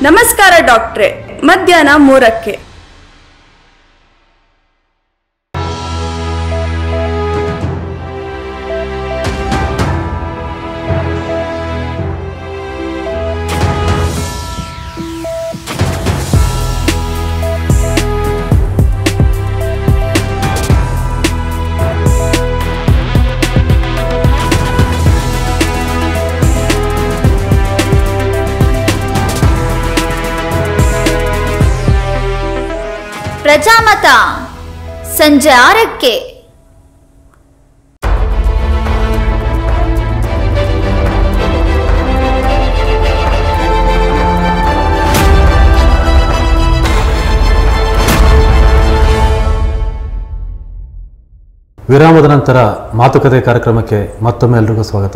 ನಮಸ್ಕಾರ ಡಾಕ್ಟ್ರೆ ಮಧ್ಯಾಹ್ನ ಮೂರಕ್ಕೆ ಪ್ರಜಾಮತ ಸಂಜೆ ಆರಕ್ಕೆ ವಿರಾಮದ ನಂತರ ಮಾತುಕತೆ ಕಾರ್ಯಕ್ರಮಕ್ಕೆ ಮತ್ತೊಮ್ಮೆ ಎಲ್ರಿಗೂ ಸ್ವಾಗತ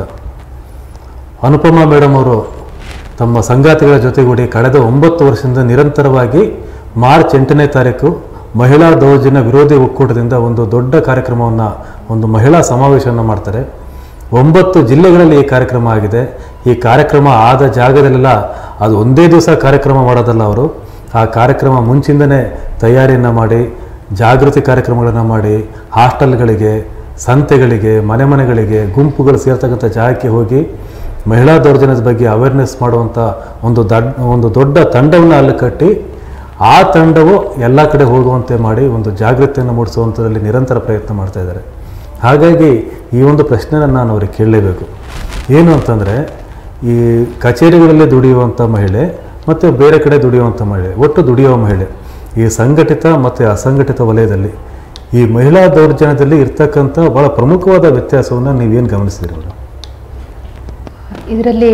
ಅನುಪಮಾ ಮೇಡಮ್ ಅವರು ತಮ್ಮ ಸಂಗಾತಿಗಳ ಜೊತೆಗೂಡಿ ಕಳೆದ ಒಂಬತ್ತು ವರ್ಷದಿಂದ ನಿರಂತರವಾಗಿ ಮಾರ್ಚ್ ಎಂಟನೇ ತಾರೀಕು ಮಹಿಳಾ ದೌರ್ಜನ್ಯ ವಿರೋಧಿ ಒಕ್ಕೂಟದಿಂದ ಒಂದು ದೊಡ್ಡ ಕಾರ್ಯಕ್ರಮವನ್ನು ಒಂದು ಮಹಿಳಾ ಸಮಾವೇಶವನ್ನು ಮಾಡ್ತಾರೆ ಒಂಬತ್ತು ಜಿಲ್ಲೆಗಳಲ್ಲಿ ಈ ಕಾರ್ಯಕ್ರಮ ಆಗಿದೆ ಈ ಕಾರ್ಯಕ್ರಮ ಆದ ಜಾಗದಲ್ಲೆಲ್ಲ ಅದು ಒಂದೇ ದಿವಸ ಕಾರ್ಯಕ್ರಮ ಮಾಡೋದಲ್ಲ ಅವರು ಆ ಕಾರ್ಯಕ್ರಮ ಮುಂಚಿಂದನೇ ತಯಾರಿಯನ್ನು ಮಾಡಿ ಜಾಗೃತಿ ಕಾರ್ಯಕ್ರಮಗಳನ್ನು ಮಾಡಿ ಹಾಸ್ಟೆಲ್ಗಳಿಗೆ ಸಂತೆಗಳಿಗೆ ಮನೆ ಮನೆಗಳಿಗೆ ಗುಂಪುಗಳು ಸೇರ್ತಕ್ಕಂಥ ಜಾಗಕ್ಕೆ ಹೋಗಿ ಮಹಿಳಾ ದೌರ್ಜನ್ಯದ ಬಗ್ಗೆ ಅವೇರ್ನೆಸ್ ಮಾಡುವಂಥ ಒಂದು ದಡ್ ಒಂದು ದೊಡ್ಡ ತಂಡವನ್ನು ಅಲ್ಲಿ ಕಟ್ಟಿ ಆ ತಂಡವು ಎಲ್ಲ ಕಡೆ ಹೋಗುವಂತೆ ಮಾಡಿ ಒಂದು ಜಾಗೃತಿಯನ್ನು ಮೂಡಿಸುವಂಥದ್ರಲ್ಲಿ ನಿರಂತರ ಪ್ರಯತ್ನ ಮಾಡ್ತಾ ಇದ್ದಾರೆ ಹಾಗಾಗಿ ಈ ಒಂದು ಪ್ರಶ್ನೆನ ನಾನು ಅವ್ರಿಗೆ ಕೇಳಲೇಬೇಕು ಏನು ಅಂತಂದರೆ ಈ ಕಚೇರಿಗಳಲ್ಲಿ ದುಡಿಯುವಂಥ ಮಹಿಳೆ ಮತ್ತು ಬೇರೆ ಕಡೆ ದುಡಿಯುವಂಥ ಮಹಿಳೆ ಒಟ್ಟು ದುಡಿಯುವ ಮಹಿಳೆ ಈ ಸಂಘಟಿತ ಮತ್ತು ಅಸಂಘಟಿತ ವಲಯದಲ್ಲಿ ಈ ಮಹಿಳಾ ದೌರ್ಜನ್ಯದಲ್ಲಿ ಇರ್ತಕ್ಕಂಥ ಭಾಳ ಪ್ರಮುಖವಾದ ವ್ಯತ್ಯಾಸವನ್ನು ನೀವೇನು ಗಮನಿಸಿದ್ರಿ ಮೇಡಮ್ ಇದರಲ್ಲಿ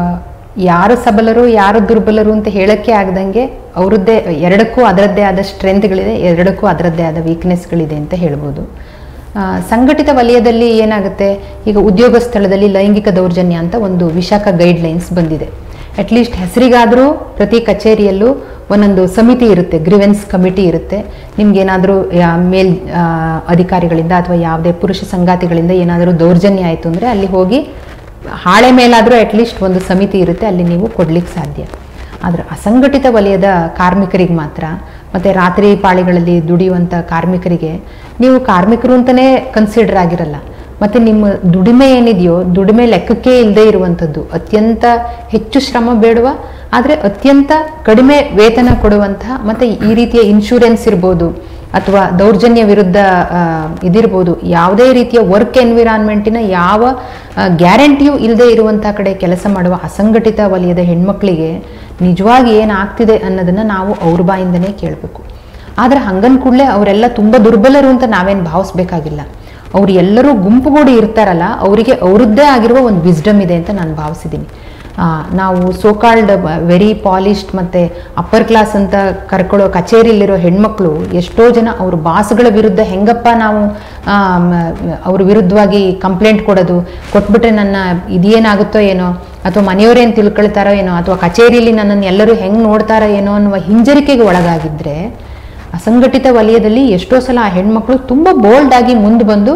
ಯಾರು ಸಬಲರು ಯಾರು ದುರ್ಬಲರು ಅಂತ ಹೇಳಕ್ಕೆ ಆಗದಂಗೆ ಅವರದ್ದೇ ಎರಡಕ್ಕೂ ಅದರದ್ದೇ ಆದ ಸ್ಟ್ರೆಂತ್ಗಳಿದೆ ಎರಡಕ್ಕೂ ಅದರದ್ದೇ ಆದ ವೀಕ್ನೆಸ್ಗಳಿದೆ ಅಂತ ಹೇಳ್ಬೋದು ಆ, ಸಂಘಟಿತ ವಲಯದಲ್ಲಿ ಏನಾಗುತ್ತೆ ಈಗ ಉದ್ಯೋಗ ಸ್ಥಳದಲ್ಲಿ ಲೈಂಗಿಕ ದೌರ್ಜನ್ಯ ಅಂತ ಒಂದು ವಿಶಾಖ ಗೈಡ್ಲೈನ್ಸ್ ಬಂದಿದೆ ಅಟ್ಲೀಸ್ಟ್ ಹೆಸರಿಗಾದರೂ ಪ್ರತಿ ಕಚೇರಿಯಲ್ಲೂ ಒಂದೊಂದು ಸಮಿತಿ ಇರುತ್ತೆ ಗ್ರಿವೆನ್ಸ್ ಕಮಿಟಿ ಇರುತ್ತೆ ನಿಮ್ಗೇನಾದರೂ ಮೇಲ್ ಆ, ಅಧಿಕಾರಿಗಳಿಂದ ಅಥವಾ ಯಾವುದೇ ಪುರುಷ ಸಂಗಾತಿಗಳಿಂದ ಏನಾದರೂ ದೌರ್ಜನ್ಯ ಆಯಿತು ಅಂದರೆ ಅಲ್ಲಿ ಹೋಗಿ ಹಾಳೆ ಮೇಲಾದರೂ ಅಟ್ಲೀಸ್ಟ್ ಒಂದು ಸಮಿತಿ ಇರುತ್ತೆ ಅಲ್ಲಿ ನೀವು ಕೊಡ್ಲಿಕ್ಕೆ ಸಾಧ್ಯ ಆದರೆ ಅಸಂಘಟಿತ ವಲಯದ ಕಾರ್ಮಿಕರಿಗೆ ಮಾತ್ರ ಮತ್ತು ರಾತ್ರಿ ಪಾಳಿಗಳಲ್ಲಿ ದುಡಿಯುವಂಥ ಕಾರ್ಮಿಕರಿಗೆ ನೀವು ಕಾರ್ಮಿಕರು ಅಂತಲೇ ಕನ್ಸಿಡರ್ ಆಗಿರಲ್ಲ ಮತ್ತು ನಿಮ್ಮ ದುಡಿಮೆ ಏನಿದೆಯೋ ದುಡಿಮೆ ಲೆಕ್ಕಕ್ಕೆ ಇಲ್ಲದೆ ಇರುವಂಥದ್ದು ಅತ್ಯಂತ ಹೆಚ್ಚು ಶ್ರಮ ಬೇಡುವ ಆದರೆ ಅತ್ಯಂತ ಕಡಿಮೆ ವೇತನ ಕೊಡುವಂತಹ ಮತ್ತು ಈ ರೀತಿಯ ಇನ್ಶೂರೆನ್ಸ್ ಇರ್ಬೋದು ಅಥವಾ ದೌರ್ಜನ್ಯ ವಿರುದ್ಧ ಆ, ಇದಿರ್ಬೋದು ಯಾವುದೇ ರೀತಿಯ ವರ್ಕ್ ಎನ್ವಿರಾನ್ಮೆಂಟಿನ ಯಾವ ಗ್ಯಾರಂಟಿಯೂ ಇಲ್ಲದೆ ಇರುವಂಥ ಕಡೆ ಕೆಲಸ ಮಾಡುವ ಅಸಂಘಟಿತ ವಲಯದ ಹೆಣ್ಮಕ್ಳಿಗೆ ನಿಜವಾಗಿ ಏನಾಗ್ತಿದೆ ಅನ್ನೋದನ್ನು ನಾವು ಅವ್ರ ಬಾಯಿಂದನೇ ಕೇಳಬೇಕು ಆದರೆ ಹಂಗನ್ ಕೂಡಲೇ ಅವರೆಲ್ಲ ತುಂಬ ದುರ್ಬಲರು ಅಂತ ನಾವೇನು ಭಾವಿಸ್ಬೇಕಾಗಿಲ್ಲ ಅವ್ರು ಎಲ್ಲರೂ ಗುಂಪುಗೂಡಿ ಇರ್ತಾರಲ್ಲ ಅವರಿಗೆ ಅವರದ್ದೇ ಆಗಿರುವ ಒಂದು ವಿಸ್ಡಮ್ ಇದೆ ಅಂತ ನಾನು ಭಾವಿಸಿದ್ದೀನಿ ಆ, ನಾವು ಸೋಕಾಲ್ಡ್ ವೆರಿ ಪಾಲಿಶ್ಡ್ ಮತ್ತು ಅಪ್ಪರ್ ಕ್ಲಾಸ್ ಅಂತ ಕರ್ಕೊಳ್ಳೋ ಕಚೇರಿಯಲ್ಲಿರೋ ಹೆಣ್ಮಕ್ಳು ಎಷ್ಟೋ ಜನ ಅವ್ರ ಬಾಸ್ಗಳ ವಿರುದ್ಧ ಹೆಂಗಪ್ಪ ನಾವು ಆಮ್, ಅವ್ರ ವಿರುದ್ಧವಾಗಿ ಕಂಪ್ಲೇಂಟ್ ಕೊಡೋದು ಕೊಟ್ಬಿಟ್ರೆ ನನ್ನ ಇದೇನಾಗುತ್ತೋ ಏನೋ ಅಥವಾ ಮನೆಯವರೇನು ತಿಳ್ಕೊಳ್ತಾರೋ ಏನೋ ಅಥವಾ ಕಚೇರಿಯಲ್ಲಿ ನನ್ನನ್ನು ಎಲ್ಲರೂ ಹೆಂಗೆ ನೋಡ್ತಾರೋ ಏನೋ ಅನ್ನುವ ಹಿಂಜರಿಕೆಗೆ ಒಳಗಾಗಿದ್ದರೆ ಅಸಂಘಟಿತ ವಲಯದಲ್ಲಿ ಎಷ್ಟೋ ಸಲ ಆ ಹೆಣ್ಮಕ್ಳು ತುಂಬ ಬೋಲ್ಡ್ ಆಗಿ ಮುಂದೆ ಬಂದು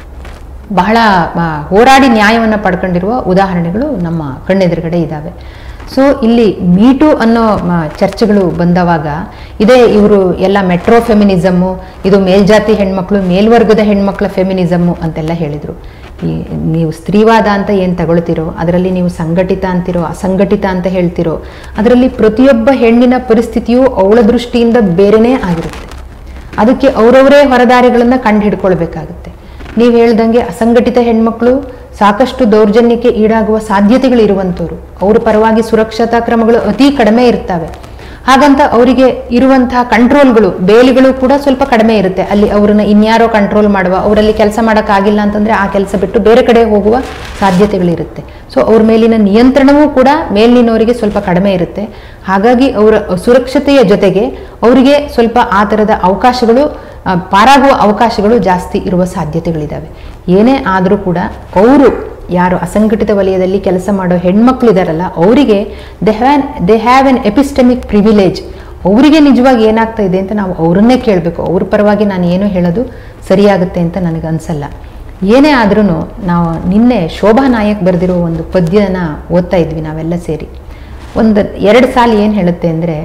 ಬಹಳ ಆ, ಹೋರಾಡಿ ನ್ಯಾಯವನ್ನು ಪಡ್ಕೊಂಡಿರುವ ಉದಾಹರಣೆಗಳು ನಮ್ಮ ಕಣ್ಣೆದುರುಗಡೆ ಇದ್ದಾವೆ ಸೊ ಇಲ್ಲಿ ಮೀಟು ಅನ್ನೋ ಮ, ಚರ್ಚೆಗಳು ಬಂದವಾಗ ಇದೇ ಇವರು ಎಲ್ಲ ಮೆಟ್ರೋ ಫೆಮಿನಿಸಮ್ಮು ಇದು ಮೇಲ್ಜಾತಿ ಹೆಣ್ಮಕ್ಳು ಮೇಲ್ವರ್ಗದ ಹೆಣ್ಮಕ್ಳ ಫೆಮಿನಿಸಮ್ಮು ಅಂತೆಲ್ಲ ಹೇಳಿದರು ಈ ನೀವು ಸ್ತ್ರೀವಾದ ಅಂತ ಏನು ತಗೊಳ್ತಿರೋ ಅದರಲ್ಲಿ ನೀವು ಸಂಘಟಿತ ಅಂತಿರೋ ಅಸಂಘಟಿತ ಅಂತ ಹೇಳ್ತಿರೋ ಅದರಲ್ಲಿ ಪ್ರತಿಯೊಬ್ಬ ಹೆಣ್ಣಿನ ಪರಿಸ್ಥಿತಿಯು ಅವಳ ದೃಷ್ಟಿಯಿಂದ ಬೇರೆನೇ ಆಗಿರುತ್ತೆ ಅದಕ್ಕೆ ಅವರವರೇ ಹೊರದಾರಿಗಳನ್ನು ಕಂಡು ಹಿಡ್ಕೊಳ್ಬೇಕಾಗುತ್ತೆ ನೀವು ಹೇಳ್ದಂಗೆ ಅಸಂಘಟಿತ ಹೆಣ್ಮಕ್ಳು ಸಾಕಷ್ಟು ದೌರ್ಜನ್ಯಕ್ಕೆ ಈಡಾಗುವ ಸಾಧ್ಯತೆಗಳು ಇರುವಂಥವ್ರು ಅವ್ರ ಪರವಾಗಿ ಸುರಕ್ಷತಾ ಕ್ರಮಗಳು ಅತಿ ಕಡಿಮೆ ಇರ್ತವೆ ಹಾಗಂತ ಅವರಿಗೆ ಇರುವಂತಹ ಕಂಟ್ರೋಲ್ಗಳು ಬೇಲಿಗಳು ಕೂಡ ಸ್ವಲ್ಪ ಕಡಿಮೆ ಇರುತ್ತೆ ಅಲ್ಲಿ ಅವ್ರನ್ನ ಇನ್ಯಾರೋ ಕಂಟ್ರೋಲ್ ಮಾಡುವ ಅವರಲ್ಲಿ ಕೆಲಸ ಮಾಡೋಕ್ಕಾಗಿಲ್ಲ ಅಂತಂದ್ರೆ ಆ ಕೆಲಸ ಬಿಟ್ಟು ಬೇರೆ ಕಡೆ ಹೋಗುವ ಸಾಧ್ಯತೆಗಳಿರುತ್ತೆ ಸೊ ಅವ್ರ ಮೇಲಿನ ನಿಯಂತ್ರಣವೂ ಕೂಡ ಮೇಲಿನವರಿಗೆ ಸ್ವಲ್ಪ ಕಡಿಮೆ ಇರುತ್ತೆ ಹಾಗಾಗಿ ಅವರ ಸುರಕ್ಷತೆಯ ಜೊತೆಗೆ ಅವರಿಗೆ ಸ್ವಲ್ಪ ಆ ಥರದ ಅವಕಾಶಗಳು ಆ, ಪಾರಾಗುವ ಅವಕಾಶಗಳು ಜಾಸ್ತಿ ಇರುವ ಸಾಧ್ಯತೆಗಳಿದ್ದಾವೆ ಏನೇ ಆದರೂ ಕೂಡ ಅವರು ಯಾರು ಅಸಂಘಟಿತ ವಲಯದಲ್ಲಿ ಕೆಲಸ ಮಾಡೋ ಹೆಣ್ಮಕ್ಳು ಇದಾರಲ್ಲ ಅವರಿಗೆ ದೆ ಹ್ಯಾನ್ they have an epistemic privilege ಅವರಿಗೆ ನಿಜವಾಗಿ ಏನಾಗ್ತಾ ಇದೆ ಅಂತ ನಾವು ಅವರನ್ನೇ ಕೇಳಬೇಕು ಅವ್ರ ಪರವಾಗಿ ನಾನು ಏನು ಹೇಳೋದು ಸರಿಯಾಗುತ್ತೆ ಅಂತ ನನಗೆ ಅನ್ಸಲ್ಲ ಏನೇ ಆದ್ರೂ ನಾವು ನಿನ್ನೆ ಶೋಭಾ ನಾಯಕ್ ಬರೆದಿರೋ ಒಂದು ಪದ್ಯನ ಓದ್ತಾ ಇದ್ವಿ ನಾವೆಲ್ಲ ಸೇರಿ ಒಂದು ಎರಡು ಸಾಲು ಏನು ಹೇಳುತ್ತೆ ಅಂದರೆ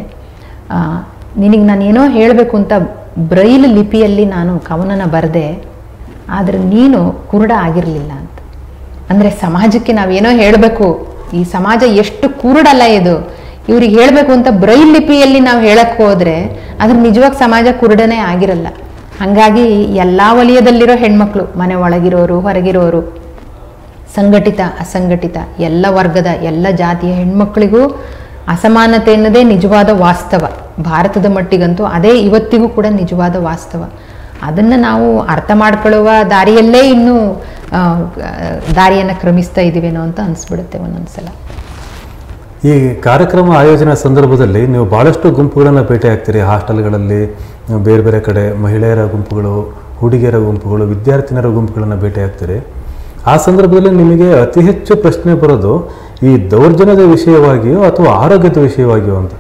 ನಿನಗೆ ನಾನು ಏನೋ ಹೇಳಬೇಕು ಅಂತ ಬ್ರೈಲ್ ಲಿಪಿಯಲ್ಲಿ ನಾನು ಕವನನ ಬರೆದೆ ಆದರೆ ನೀನು ಕುರುಡ ಆಗಿರಲಿಲ್ಲ ಅಂತ ಅಂದರೆ ಸಮಾಜಕ್ಕೆ ನಾವೇನೋ ಹೇಳಬೇಕು ಈ ಸಮಾಜ ಎಷ್ಟು ಕುರುಡಲ್ಲ ಇದು ಇವ್ರಿಗೆ ಹೇಳಬೇಕು ಅಂತ ಬ್ರೈಲ್ ಲಿಪಿಯಲ್ಲಿ ನಾವು ಹೇಳಕ್ಕೆ ಹೋದರೆ ಅದ್ರ ನಿಜವಾಗಿ ಸಮಾಜ ಕುರುಡನೇ ಆಗಿರಲ್ಲ ಹಾಗಾಗಿ ಎಲ್ಲ ವಲಯದಲ್ಲಿರೋ ಹೆಣ್ಮಕ್ಳು ಮನೆ ಒಳಗಿರೋರು ಹೊರಗಿರೋರು ಸಂಘಟಿತ ಅಸಂಘಟಿತ ಎಲ್ಲ ವರ್ಗದ ಎಲ್ಲ ಜಾತಿಯ ಹೆಣ್ಮಕ್ಳಿಗೂ ಅಸಮಾನತೆ ಅನ್ನೋದೇ ನಿಜವಾದ ವಾಸ್ತವ ಭಾರತದ ಮಟ್ಟಿಗಂತೂ ಅದೇ ಇವತ್ತಿಗೂ ಕೂಡ ನಿಜವಾದ ವಾಸ್ತವ ಅದನ್ನು ನಾವು ಅರ್ಥ ಮಾಡ್ಕೊಳ್ಳುವ ದಾರಿಯಲ್ಲೇ ಇನ್ನೂ ಆ, ದಾರಿಯನ್ನು ಕ್ರಮಿಸ್ತಾ ಇದ್ದೀವೇನೋ ಅಂತ ಅನಿಸ್ಬಿಡುತ್ತೆ ಒಂದೊಂದು ಸಲ ಈ ಕಾರ್ಯಕ್ರಮ ಆಯೋಜನೆ ಸಂದರ್ಭದಲ್ಲಿ ನೀವು ಭಾಳಷ್ಟು ಗುಂಪುಗಳನ್ನು ಭೇಟಿ ಆಗ್ತೀರಿ ಹಾಸ್ಟೆಲ್ಗಳಲ್ಲಿ ಬೇರೆ ಬೇರೆ ಕಡೆ ಮಹಿಳೆಯರ ಗುಂಪುಗಳು ಹುಡುಗಿಯರ ಗುಂಪುಗಳು ವಿದ್ಯಾರ್ಥಿನಿಯರ ಗುಂಪುಗಳನ್ನು ಭೇಟಿ ಆಗ್ತೀರಿ ಆ ಸಂದರ್ಭದಲ್ಲಿ ನಿಮಗೆ ಅತಿ ಹೆಚ್ಚು ಪ್ರಶ್ನೆ ಬರೋದು ಈ ದೌರ್ಜನ್ಯದ ವಿಷಯವಾಗಿಯೋ ಅಥವಾ ಆರೋಗ್ಯದ ವಿಷಯವಾಗಿಯೋ ಅಂತ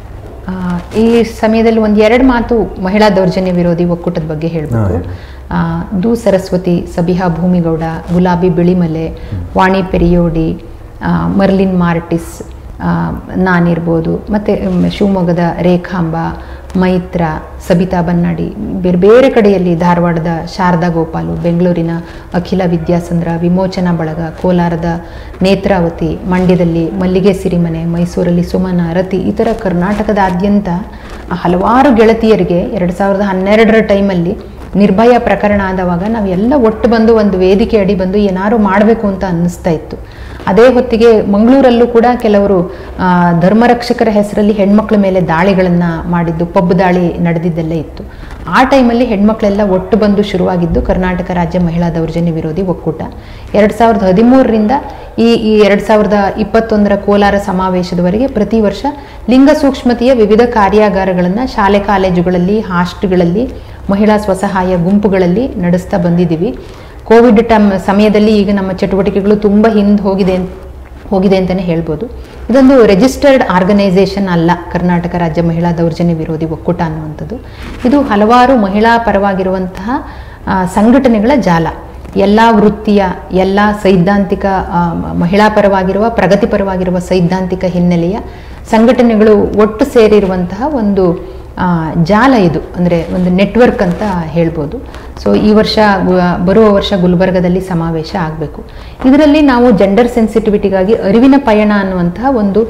ಆ, ಈ ಸಮಯದಲ್ಲಿ ಒಂದು ಎರಡು ಮಾತು ಮಹಿಳಾ ದೌರ್ಜನ್ಯ ವಿರೋಧಿ ಒಕ್ಕೂಟದ ಬಗ್ಗೆ ಹೇಳಬೇಕು ಹಾ, ದು ಸರಸ್ವತಿ ಸಬಿಹಾ ಭೂಮಿಗೌಡ ಗುಲಾಬಿ ಬಿಳಿಮಲೆ ವಾಣಿ ಪೆರಿಯೋಡಿ ಆ, ಮರ್ಲಿನ್ ಮಾರ್ಟಿಸ್ ಆ, ನಾನಿರ್ಬೋದು ಮತ್ತು ಶಿವಮೊಗ್ಗದ ರೇಖಾಂಬ ಮೈತ್ರ ಸಬಿತಾ ಬನ್ನಾಡಿ ಬೇರೆ ಬೇರೆ ಕಡೆಯಲ್ಲಿ ಧಾರವಾಡದ ಶಾರದಾ ಗೋಪಾಲು ಬೆಂಗಳೂರಿನ ಅಖಿಲ ವಿದ್ಯಾಸಂದ್ರ ವಿಮೋಚನಾ ಬಳಗ ಕೋಲಾರದ ನೇತ್ರಾವತಿ ಮಂಡ್ಯದಲ್ಲಿ ಮಲ್ಲಿಗೆ ಸಿರಿಮನೆ ಮೈಸೂರಲ್ಲಿ ಸುಮನ ರತಿ ಈ ಥರ ಕರ್ನಾಟಕದಾದ್ಯಂತ ಹಲವಾರು ಗೆಳತಿಯರಿಗೆ ಎರಡು ಸಾವಿರದ ಹನ್ನೆರಡರ ಟೈಮಲ್ಲಿ ನಿರ್ಭಯ ಪ್ರಕರಣ ಆದವಾಗ ನಾವೆಲ್ಲ ಒಟ್ಟು ಬಂದು ಒಂದು ವೇದಿಕೆ ಅಡಿ ಬಂದು ಏನಾದ್ರು ಮಾಡಬೇಕು ಅಂತ ಅನ್ನಿಸ್ತಾ ಇತ್ತು ಅದೇ ಹೊತ್ತಿಗೆ ಮಂಗಳೂರಲ್ಲೂ ಕೂಡ ಕೆಲವರು ಆ, ಧರ್ಮರಕ್ಷಕರ ಹೆಸರಲ್ಲಿ ಹೆಣ್ಮಕ್ಳ ಮೇಲೆ ದಾಳಿಗಳನ್ನು ಮಾಡಿದ್ದು ಪಬ್ ದಾಳಿ ನಡೆದಿದ್ದೆಲ್ಲ ಇತ್ತು ಆ ಟೈಮಲ್ಲಿ ಹೆಣ್ಮಕ್ಳೆಲ್ಲ ಒಟ್ಟು ಬಂದು ಶುರುವಾಗಿದ್ದು ಕರ್ನಾಟಕ ರಾಜ್ಯ ಮಹಿಳಾ ದೌರ್ಜನ್ಯ ವಿರೋಧಿ ಒಕ್ಕೂಟ ಎರಡು ಸಾವಿರದ ಹದಿಮೂರರಿಂದ ಈ ಈ ಎರಡು ಸಾವಿರದ ಇಪ್ಪತ್ತೊಂದರ ಕೋಲಾರ ಸಮಾವೇಶದವರೆಗೆ ಪ್ರತಿ ವರ್ಷ ಲಿಂಗ ಸೂಕ್ಷ್ಮತೆಯ ವಿವಿಧ ಕಾರ್ಯಾಗಾರಗಳನ್ನು ಶಾಲೆ ಕಾಲೇಜುಗಳಲ್ಲಿ ಹಾಸ್ಟ್ಗಳಲ್ಲಿ ಮಹಿಳಾ ಸ್ವಸಹಾಯ ಗುಂಪುಗಳಲ್ಲಿ ನಡೆಸ್ತಾ ಬಂದಿದ್ದೀವಿ ಕೋವಿಡ್ ಟಮ್ ಸಮಯದಲ್ಲಿ ಈಗ ನಮ್ಮ ಚಟುವಟಿಕೆಗಳು ತುಂಬ ಹಿಂದೆ ಹೋಗಿದೆ ಅಂತ ಹೋಗಿದೆ ಅಂತಲೇ ಹೇಳ್ಬೋದು ಇದೊಂದು ರಿಜಿಸ್ಟರ್ಡ್ ಆರ್ಗನೈಸೇಷನ್ ಅಲ್ಲ ಕರ್ನಾಟಕ ರಾಜ್ಯ ಮಹಿಳಾ ದೌರ್ಜನ್ಯ ವಿರೋಧಿ ಒಕ್ಕೂಟ ಅನ್ನುವಂಥದ್ದು ಇದು ಹಲವಾರು ಮಹಿಳಾ ಪರವಾಗಿರುವಂತಹ ಆ, ಸಂಘಟನೆಗಳ ಜಾಲ ಎಲ್ಲ ವೃತ್ತಿಯ ಎಲ್ಲ ಸೈದ್ಧಾಂತಿಕ ಆ, ಮ- ಮಹಿಳಾ ಪರವಾಗಿರುವ ಪ್ರಗತಿಪರವಾಗಿರುವ ಸೈದ್ಧಾಂತಿಕ ಹಿನ್ನೆಲೆಯ ಸಂಘಟನೆಗಳು ಒಟ್ಟು ಸೇರಿರುವಂತಹ ಒಂದು ಆ, ಜಾಲ ಇದು ಅಂದರೆ ಒಂದು ನೆಟ್ವರ್ಕ್ ಅಂತ ಹೇಳ್ಬೋದು ಸೊ ಈ ವರ್ಷ ಗು- ಬರುವ ವರ್ಷ ಗುಲ್ಬರ್ಗದಲ್ಲಿ ಸಮಾವೇಶ ಆಗಬೇಕು ಇದರಲ್ಲಿ ನಾವು ಜೆಂಡರ್ ಸೆನ್ಸಿಟಿವಿಟಿಗಾಗಿ ಅರಿವಿನ ಪಯಣ ಅನ್ನುವಂತಹ ಒಂದು